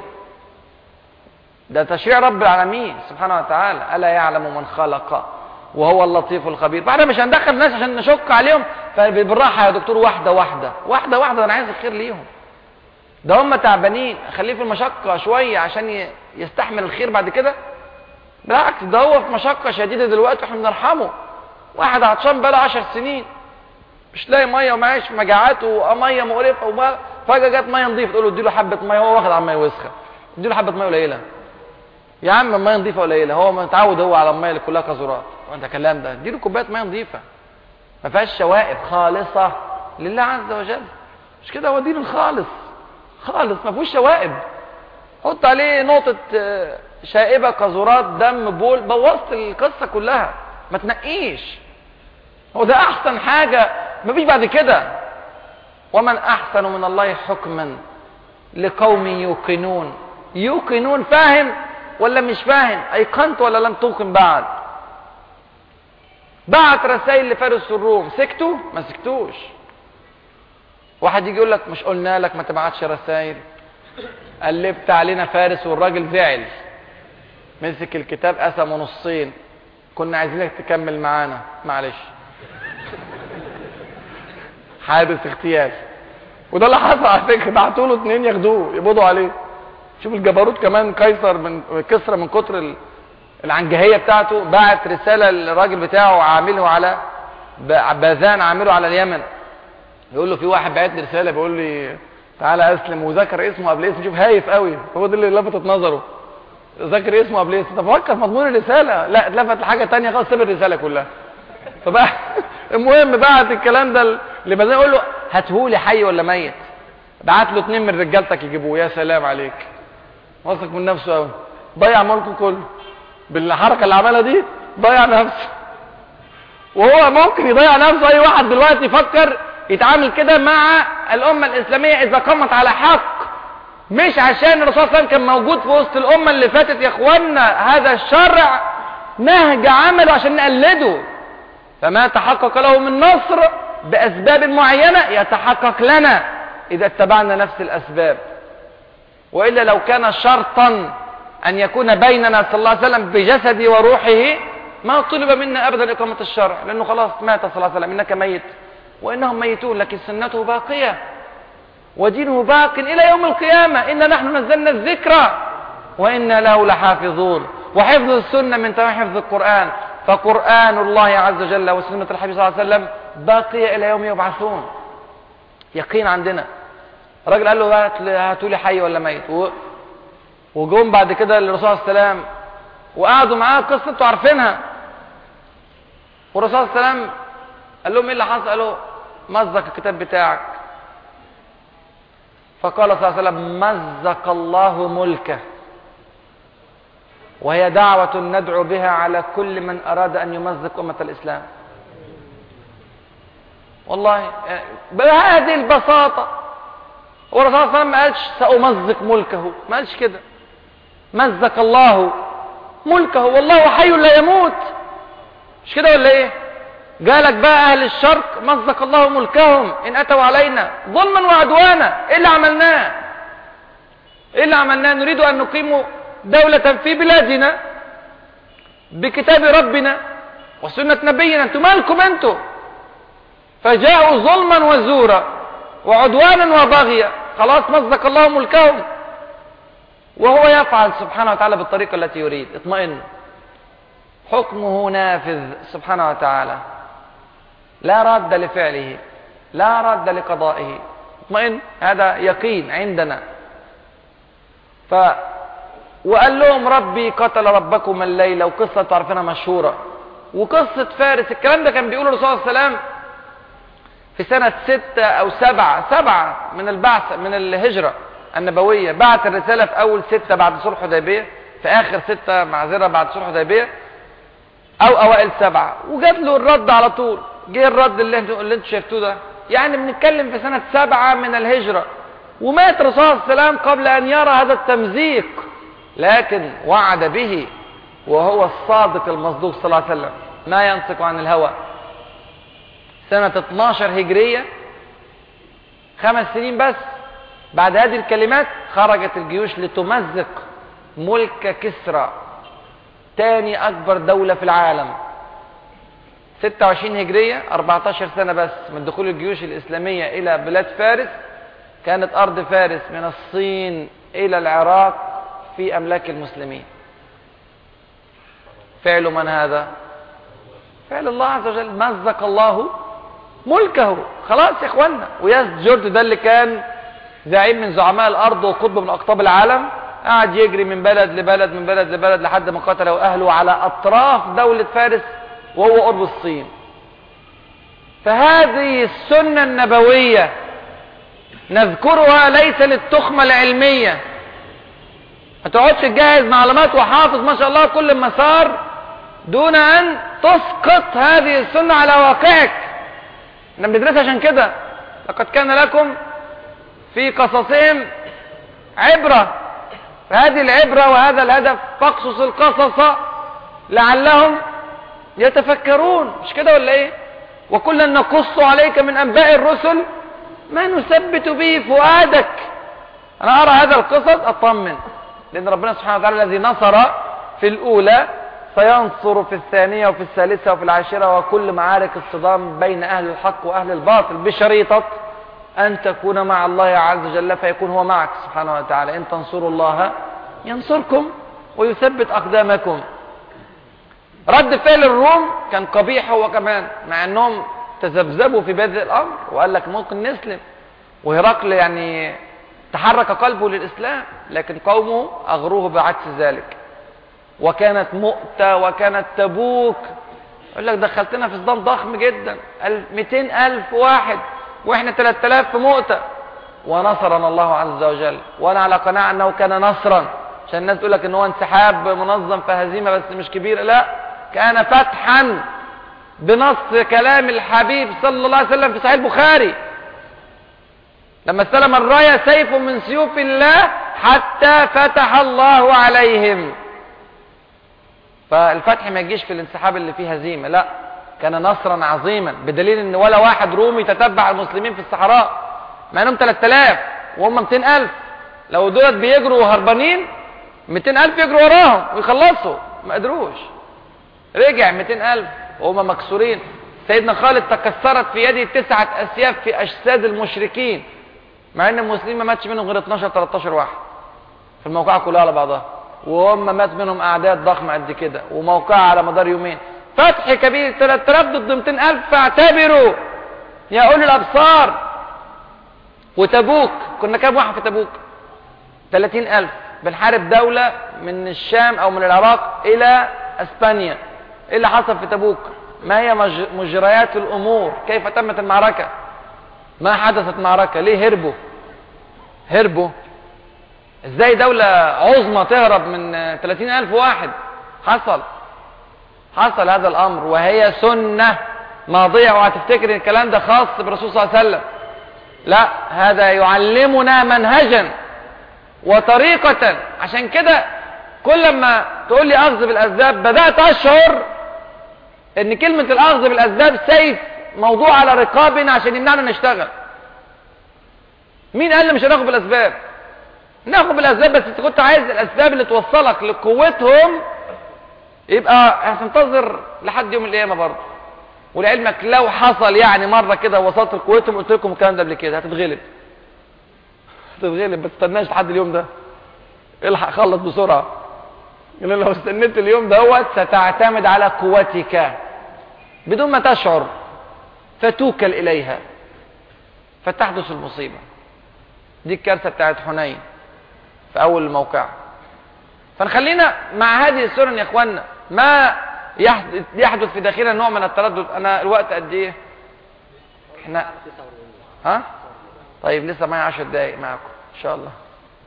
[SPEAKER 2] ده تشريع رب العالمين سبحانه وتعالى ألا يعلم من خلق وهو اللطيف الخبير فاحنا مش هندخل ناس عشان نشك عليهم فبالراحة يا دكتور واحدة واحدة واحدة واحدة انا عايز الخير ليهم ده هم تعبانين خليه في المشقة شوية عشان يستحمل الخير بعد كده بالعكس ده هو في مشقة شديدة دلوقتي واحنا بنرحمه واحد عطشان بقاله 10 سنين مش لاقي ميه ومعيش مجاعات وميه مقرفه وما فجاه جت ميه نظيفه تقول له اديله حبه ميه هو واخد على الميه وسخه اديله حبه ميه قليله يا عم الميه نظيفه قليله هو متعود هو على الميه اللي كلها قذورات وانت كلام ده اديله كوبايه ميه نظيفه ما فيهاش شوائب خالصه لله عز وجل مش كده هو دين الخالص خالص ما فيهوش شوائب حط عليه نقطه شائبه قذورات دم بول بوظت القصه كلها ما تنقيش هو ده احسن حاجه ما فيش بعد كده ومن احسن من الله حكما لقوم يوقنون يوقنون فاهم ولا مش فاهم ايقنت ولا لم توقن بعد بعت رسائل لفارس الروم سكتوا ما سكتوش واحد يجي يقول لك مش قلنا لك ما تبعتش رسائل قلبت علينا فارس والراجل زعل مسك الكتاب قسمه نصين كنا عايزينك تكمل معانا معلش حادث اغتيال وده اللي حصل على فكره بعتوا له اثنين ياخدوه يقبضوا عليه شوف الجبروت كمان قيصر من كسرى من كتر العنجهيه بتاعته بعت رساله للراجل بتاعه عامله على باذان عامله على اليمن يقول له في واحد بعت لي رساله بيقول لي تعالى اسلم وذكر اسمه قبل اسمه شوف هايف قوي هو ده اللي لفتت نظره ذكر اسمه قبل اسمه طب فكر في مضمون الرساله لا اتلفت لحاجه ثانيه خالص سيب الرساله كلها فبقى المهم بعت الكلام ده لبازان يقول له هاتهولي حي ولا ميت بعت له اتنين من رجالتك يجيبوه يا سلام عليك واثق من نفسه قوي ضيع ملكه كله بالحركه اللي عملها دي ضيع نفسه وهو ممكن يضيع نفسه اي واحد دلوقتي يفكر يتعامل كده مع الامه الاسلاميه اذا قامت على حق مش عشان الرسول صلى الله عليه وسلم كان موجود في وسط الامه اللي فاتت يا اخوانا هذا الشرع نهج عمله عشان نقلده فما تحقق له من نصر باسباب معينه يتحقق لنا اذا اتبعنا نفس الاسباب والا لو كان شرطا ان يكون بيننا صلى الله عليه وسلم بجسده وروحه ما طلب منا ابدا اقامه الشرع لانه خلاص مات صلى الله عليه وسلم انك ميت وانهم ميتون لكن سنته باقيه ودينه باق الى يوم القيامه انا نحن نزلنا الذكر وانا له لحافظون وحفظ السنه من تمام حفظ القران فقران الله عز وجل وسنه الحبيب صلى الله عليه وسلم باقيه الى يوم يبعثون يقين عندنا الراجل قال له هاتوا لي حي ولا ميت و... وجم بعد كده للرسول صلى الله عليه وسلم وقعدوا معاه قصه انتوا عارفينها والرسول صلى الله عليه وسلم قال لهم ايه اللي حصل قالوا مزق الكتاب بتاعك فقال صلى الله عليه وسلم مزق الله ملكه وهي دعوة ندعو بها على كل من أراد أن يمزق أمة الإسلام والله بهذه البساطة هو الرسول صلى الله عليه وسلم ما قالش سأمزق ملكه ما قالش كده مزق الله ملكه والله حي لا يموت مش كده ولا ايه جالك بقى اهل الشرق مزق الله ملكهم ان اتوا علينا ظلما وعدوانا ايه اللي عملناه ايه اللي عملناه نريد ان نقيم دولة في بلادنا بكتاب ربنا وسنة نبينا انتم مالكم انتم فجاءوا ظلما وزورا وعدوانا وبغيا خلاص مزق الله ملكهم وهو يفعل سبحانه وتعالى بالطريقة التي يريد اطمئن حكمه نافذ سبحانه وتعالى لا راد لفعله لا راد لقضائه اطمئن هذا يقين عندنا ف وقال لهم ربي قتل ربكم الليلة وقصة تعرفينها مشهورة وقصة فارس الكلام ده كان بيقوله الرسول صلى الله عليه وسلم في سنة ستة أو سبعة سبعة من البعث من الهجرة النبوية بعت الرسالة في أول ستة بعد صلح حديبية في آخر ستة معذرة بعد صلح حديبية أو أوائل سبعة وجات له الرد على طول جه الرد اللي انتوا اللي انتوا شايفتوه ده يعني بنتكلم في سنة سبعة من الهجرة ومات الرسول صلى الله عليه وسلم قبل أن يرى هذا التمزيق لكن وعد به وهو الصادق المصدوق صلى الله عليه وسلم ما ينطق عن الهوى سنة 12 هجرية خمس سنين بس بعد هذه الكلمات خرجت الجيوش لتمزق ملك كسرى تاني أكبر دولة في العالم 26 هجرية 14 سنة بس من دخول الجيوش الإسلامية إلى بلاد فارس كانت أرض فارس من الصين إلى العراق في أملاك المسلمين فعل من هذا فعل الله عز وجل مزق الله ملكه خلاص يا اخوانا وياس جورج ده اللي كان زعيم من زعماء الارض وقطب من اقطاب العالم قعد يجري من بلد لبلد من بلد لبلد لحد ما قتله اهله على اطراف دولة فارس وهو قرب الصين فهذه السنة النبوية نذكرها ليس للتخمة العلمية ما تقعدش تجهز معلومات وحافظ ما شاء الله كل مسار دون ان تسقط هذه السنة على واقعك احنا بندرسها عشان كده لقد كان لكم في قصصهم عبرة فهذه العبرة وهذا الهدف فاقصص القصص لعلهم يتفكرون مش كده ولا ايه وكلا نقص عليك من انباء الرسل ما نثبت به فؤادك انا ارى هذا القصص اطمن لان ربنا سبحانه وتعالى الذي نصر في الاولى سينصر في الثانية وفي الثالثة وفي العاشرة وكل معارك الصدام بين اهل الحق واهل الباطل بشريطة ان تكون مع الله عز وجل فيكون هو معك سبحانه وتعالى ان تنصروا الله ينصركم ويثبت اقدامكم رد فعل الروم كان قبيح هو كمان مع انهم تذبذبوا في بدء الامر وقال لك ممكن نسلم وهرقل يعني تحرك قلبه للاسلام لكن قومه اغروه بعكس ذلك وكانت مؤتة وكانت تبوك يقول لك دخلتنا في صدام ضخم جدا 200 ألف واحد واحنا 3000 في مؤتة ونصرنا الله عز وجل وانا على قناعة انه كان نصرا عشان الناس تقول لك ان هو انسحاب منظم في هزيمة بس مش كبيرة لا كان فتحا بنص كلام الحبيب صلى الله عليه وسلم في صحيح البخاري لما استلم الراية سيف من سيوف الله حتى فتح الله عليهم فالفتح ما يجيش في الانسحاب اللي فيه هزيمة لا كان نصرا عظيما بدليل ان ولا واحد رومي تتبع المسلمين في الصحراء مع انهم 3000 وهم 200000 لو دولت بيجروا هربانين 200000 يجروا وراهم ويخلصوا ما قدروش رجع 200000 وهم مكسورين سيدنا خالد تكسرت في يده تسعة اسياف في اجساد المشركين مع ان المسلمين ما ماتش منهم غير 12 13 واحد في الموقعة كلها على بعضها وهم مات منهم اعداد ضخمة قد كده وموقعة على مدار يومين فتح كبير 3000 ضد 200000 فاعتبروا يا اولي الابصار وتبوك كنا كام واحد في تبوك 30000 بنحارب دولة من الشام او من العراق الى اسبانيا ايه اللي حصل في تبوك ما هي مجريات الامور كيف تمت المعركة ما حدثت معركة ليه هربوا هربوا ازاي دولة عظمى تهرب من 30000 واحد حصل حصل هذا الامر وهي سنة ماضية وهتفتكر ان الكلام ده خاص بالرسول صلى الله عليه وسلم لا هذا يعلمنا منهجا وطريقة عشان كده كل ما تقول لي اخذ بالاسباب بدأت اشعر ان كلمة الاخذ بالاسباب سيف موضوع على رقابنا عشان يمنعنا نشتغل مين قال لي مش هناخد بالاسباب ناخد بالاسباب بس انت كنت عايز الاسباب اللي توصلك لقوتهم يبقى هتنتظر لحد يوم القيامه برضه ولعلمك لو حصل يعني مره كده وصلت لقوتهم قلت لكم الكلام ده قبل كده هتتغلب هتتغلب بس تستناش لحد اليوم ده الحق خلص بسرعة لأن لو استنيت اليوم دوت ستعتمد على قوتك بدون ما تشعر فتوكل إليها فتحدث المصيبة دي الكارثة بتاعت حنين في أول الموقع فنخلينا مع هذه السنن يا إخوانا ما يحدث في داخلنا نوع من التردد أنا الوقت قد إيه احنا ها طيب لسه معي عشر دقايق معكم إن شاء الله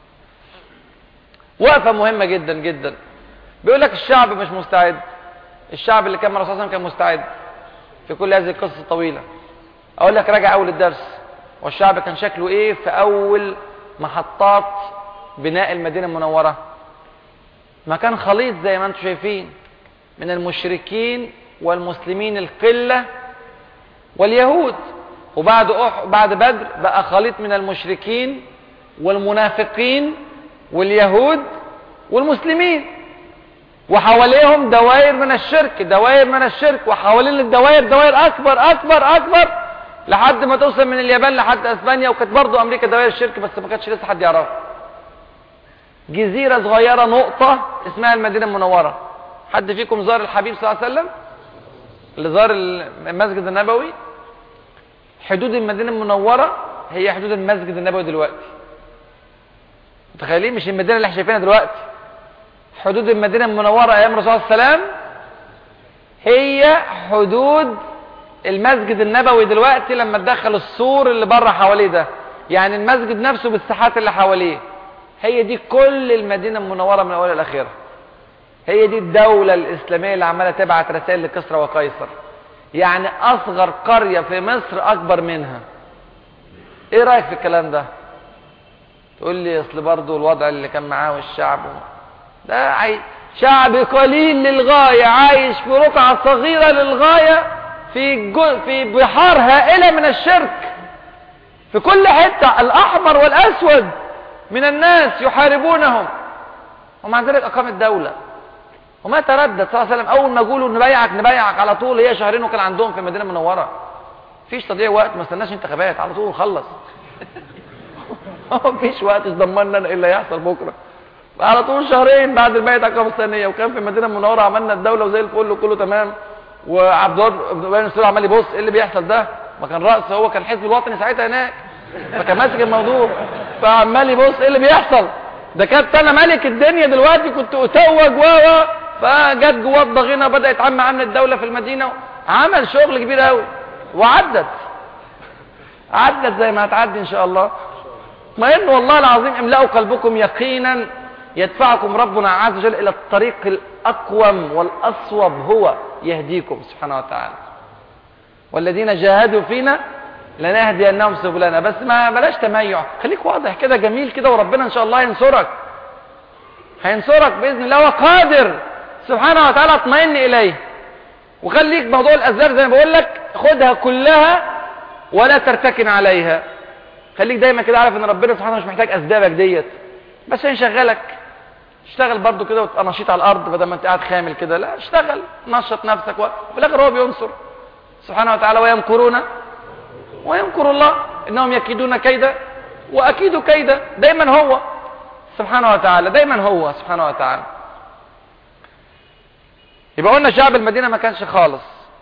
[SPEAKER 2] وقفة مهمة جدا جدا بيقول لك الشعب مش مستعد الشعب اللي كان مع الرسول كان مستعد في كل هذه القصة الطويلة اقول لك راجع اول الدرس والشعب كان شكله ايه في اول محطات بناء المدينة المنورة ما كان خليط زي ما انتم شايفين من المشركين والمسلمين القلة واليهود وبعد أح... بعد بدر بقى خليط من المشركين والمنافقين واليهود والمسلمين وحواليهم دوائر من الشرك دوائر من الشرك وحوالين الدوائر دوائر اكبر اكبر اكبر لحد ما توصل من اليابان لحد اسبانيا وكانت برضه امريكا دوائر الشرك بس ما كانتش لسه حد يعرفها جزيرة صغيرة نقطة اسمها المدينة المنورة حد فيكم زار الحبيب صلى الله عليه وسلم اللي زار المسجد النبوي حدود المدينة المنورة هي حدود المسجد النبوي دلوقتي متخيلين مش المدينة اللي احنا شايفينها دلوقتي حدود المدينة المنورة ايام الرسول صلى الله عليه وسلم هي حدود المسجد النبوي دلوقتي لما تدخل السور اللي بره حواليه ده يعني المسجد نفسه بالساحات اللي حواليه هي دي كل المدينة المنورة من اولها لاخرها هي دي الدولة الاسلامية اللي عمالة تبعت رسائل لكسرى وقيصر يعني اصغر قرية في مصر اكبر منها ايه رأيك في الكلام ده تقول لي اصل برضه الوضع اللي كان معاه والشعب ده عايش شعب قليل للغاية عايش في رقعة صغيرة للغاية في جو في بحار هائلة من الشرك في كل حتة الأحمر والأسود من الناس يحاربونهم ومع ذلك أقام الدولة وما تردد صلى الله عليه وسلم أول ما يقولوا نبايعك نبايعك على طول هي شهرين وكان عندهم في المدينة المنورة فيش تضييع وقت ما استناش انتخابات على طول خلص مفيش وقت ضمننا ايه اللي هيحصل بكره على طول شهرين بعد البيعه اقامه الثانيه وكان في المدينه المنوره عملنا الدوله وزي الفل وكله تمام وعبد الله بن مسعود عمال يبص ايه اللي بيحصل ده ما كان راس هو كان الحزب الوطني ساعتها هناك فكان ماسك الموضوع فعمال يبص ايه اللي بيحصل ده كانت انا ملك الدنيا دلوقتي كنت اتوج و و فجت جواه الضغينه بدات عم عمل الدوله في المدينه عمل شغل كبير قوي وعدت عدت زي ما هتعدي ان شاء الله اطمئنوا والله العظيم املأوا قلبكم يقينا يدفعكم ربنا عز وجل الى الطريق الاقوم والاصوب هو يهديكم سبحانه وتعالى والذين جاهدوا فينا لنهدينهم سبلنا بس ما بلاش تميع خليك واضح كده جميل كده وربنا ان شاء الله ينصرك هينصرك باذن الله وقادر سبحانه وتعالى اطمئن اليه وخليك موضوع الاسباب زي ما بقول لك خدها كلها ولا ترتكن عليها خليك دايما كده عارف ان ربنا سبحانه مش محتاج اسبابك ديت بس هيشغلك اشتغل برضو كده وتبقى نشيط على الارض بدل ما انت قاعد خامل كده لا اشتغل نشط نفسك وفي الاخر هو بينصر سبحانه وتعالى ويمكرون ويمكر الله انهم يكيدون كيدا واكيد كيدا دايما هو سبحانه وتعالى دايما هو سبحانه وتعالى يبقى قلنا شعب المدينه ما كانش خالص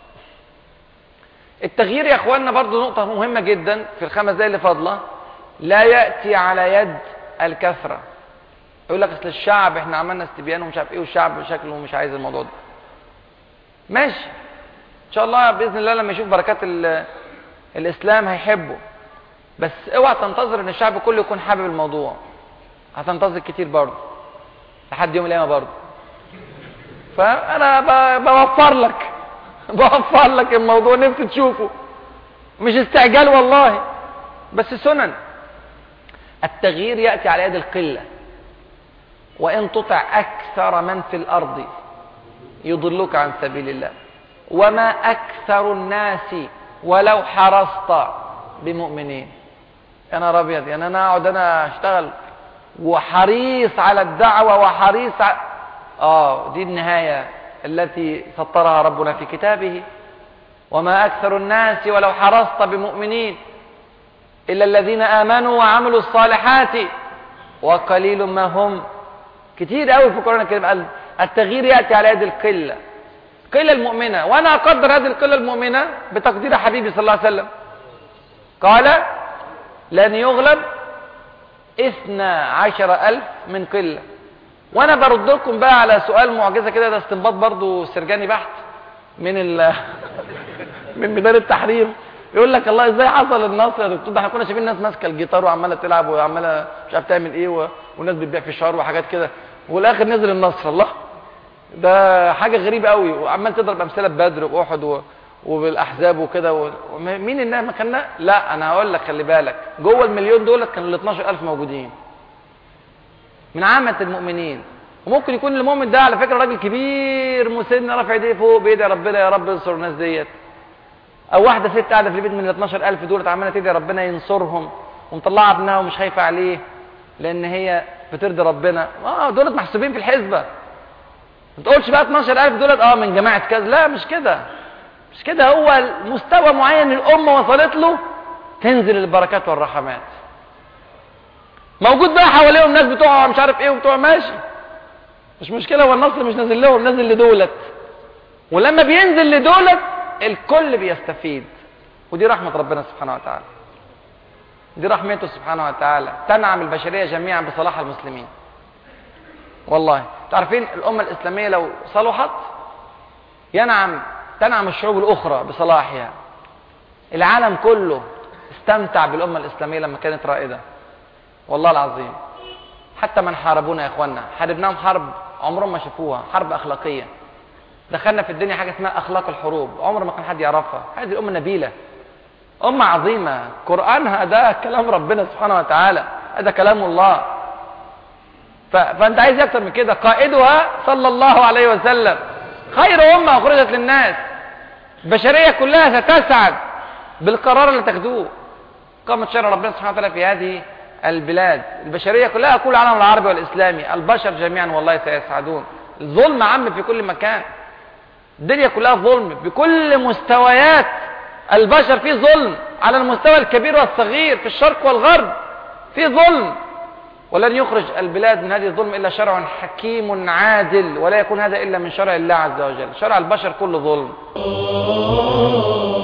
[SPEAKER 2] التغيير يا اخواننا برضو نقطة مهمة جدا في الخمس دقايق اللي فاضلة لا يأتي على يد الكثرة يقول لك اصل الشعب احنا عملنا استبيان ومش عارف ايه والشعب شكله مش عايز الموضوع ده ماشي ان شاء الله باذن الله لما يشوف بركات الاسلام هيحبه بس اوعى تنتظر ان الشعب كله يكون حابب الموضوع هتنتظر كتير برضه لحد يوم القيامه برضه فانا بوفر لك بوفر لك الموضوع نفسي تشوفه مش استعجال والله بس سنن التغيير يأتي على يد القلة وإن تطع أكثر من في الأرض يضلوك عن سبيل الله وما أكثر الناس ولو حرصت بمؤمنين يا نهار أبيض يعني أنا أقعد أنا أشتغل وحريص على الدعوة وحريص على آه دي النهاية التي سطرها ربنا في كتابه وما أكثر الناس ولو حرصت بمؤمنين إلا الذين آمنوا وعملوا الصالحات وقليل ما هم كتير قوي في القرآن الكريم قال التغيير يأتي على يد القلة القلة المؤمنة وأنا أقدر هذه القلة المؤمنة بتقدير حبيبي صلى الله عليه وسلم قال لن يغلب اثنا عشر ألف من قلة وأنا برد لكم بقى على سؤال معجزة كده ده استنباط برضو سرجاني بحت من ال من ميدان التحرير يقول لك الله ازاي حصل النصر يا دكتور ده احنا كنا شايفين ناس ماسكه الجيتار وعماله تلعب وعماله مش عارف تعمل ايه و... والناس بتبيع في شعر وحاجات كده والاخر نزل النصر الله ده حاجه غريبه قوي وعمال تضرب امثله ببدر واحد و... وبالاحزاب وكده و... مين الناس مكاننا لا انا هقول لك خلي بالك جوه المليون دولت كانوا ال 12000 موجودين من عامه المؤمنين وممكن يكون المؤمن ده على فكره راجل كبير مسن رافع ايديه فوق بيدعي ربنا يا رب انصر الناس ديت او واحده ست قاعده في البيت من ال 12000 دولت عماله تدعي ربنا ينصرهم ومطلعه ابنها ومش خايفه عليه لان هي بترضي ربنا اه دولت محسوبين في الحسبه ما تقولش بقى 12000 دولت اه من جماعه كذا لا مش كده مش كده هو مستوى معين الامه وصلت له تنزل البركات والرحمات موجود بقى حواليهم ناس بتوع مش عارف ايه وبتوع ماشي مش مشكله هو النصر مش نازل لهم نازل لدولت ولما بينزل لدولت الكل بيستفيد ودي رحمه ربنا سبحانه وتعالى دي رحمته سبحانه وتعالى تنعم البشريه جميعا بصلاح المسلمين والله تعرفين الامه الاسلاميه لو صلحت ينعم تنعم الشعوب الاخرى بصلاحها العالم كله استمتع بالامه الاسلاميه لما كانت رائده والله العظيم حتى من حاربونا يا اخوانا حاربناهم حرب عمرهم ما شافوها حرب اخلاقيه دخلنا في الدنيا حاجه اسمها اخلاق الحروب عمر ما كان حد يعرفها هذه الامه نبيله امه عظيمه قرانها ده كلام ربنا سبحانه وتعالى هذا كلام الله ف... فانت عايز اكتر من كده قائدها صلى الله عليه وسلم خير امه اخرجت للناس البشريه كلها ستسعد بالقرار اللي تاخدوه قامت شرع ربنا سبحانه وتعالى في هذه البلاد البشريه كلها كل العالم العربي والاسلامي البشر جميعا والله سيسعدون الظلم عم في كل مكان الدنيا كلها ظلم بكل مستويات البشر في ظلم على المستوى الكبير والصغير في الشرق والغرب في ظلم ولن يخرج البلاد من هذه الظلم إلا شرع حكيم عادل ولا يكون هذا إلا من شرع الله عز وجل شرع البشر كله ظلم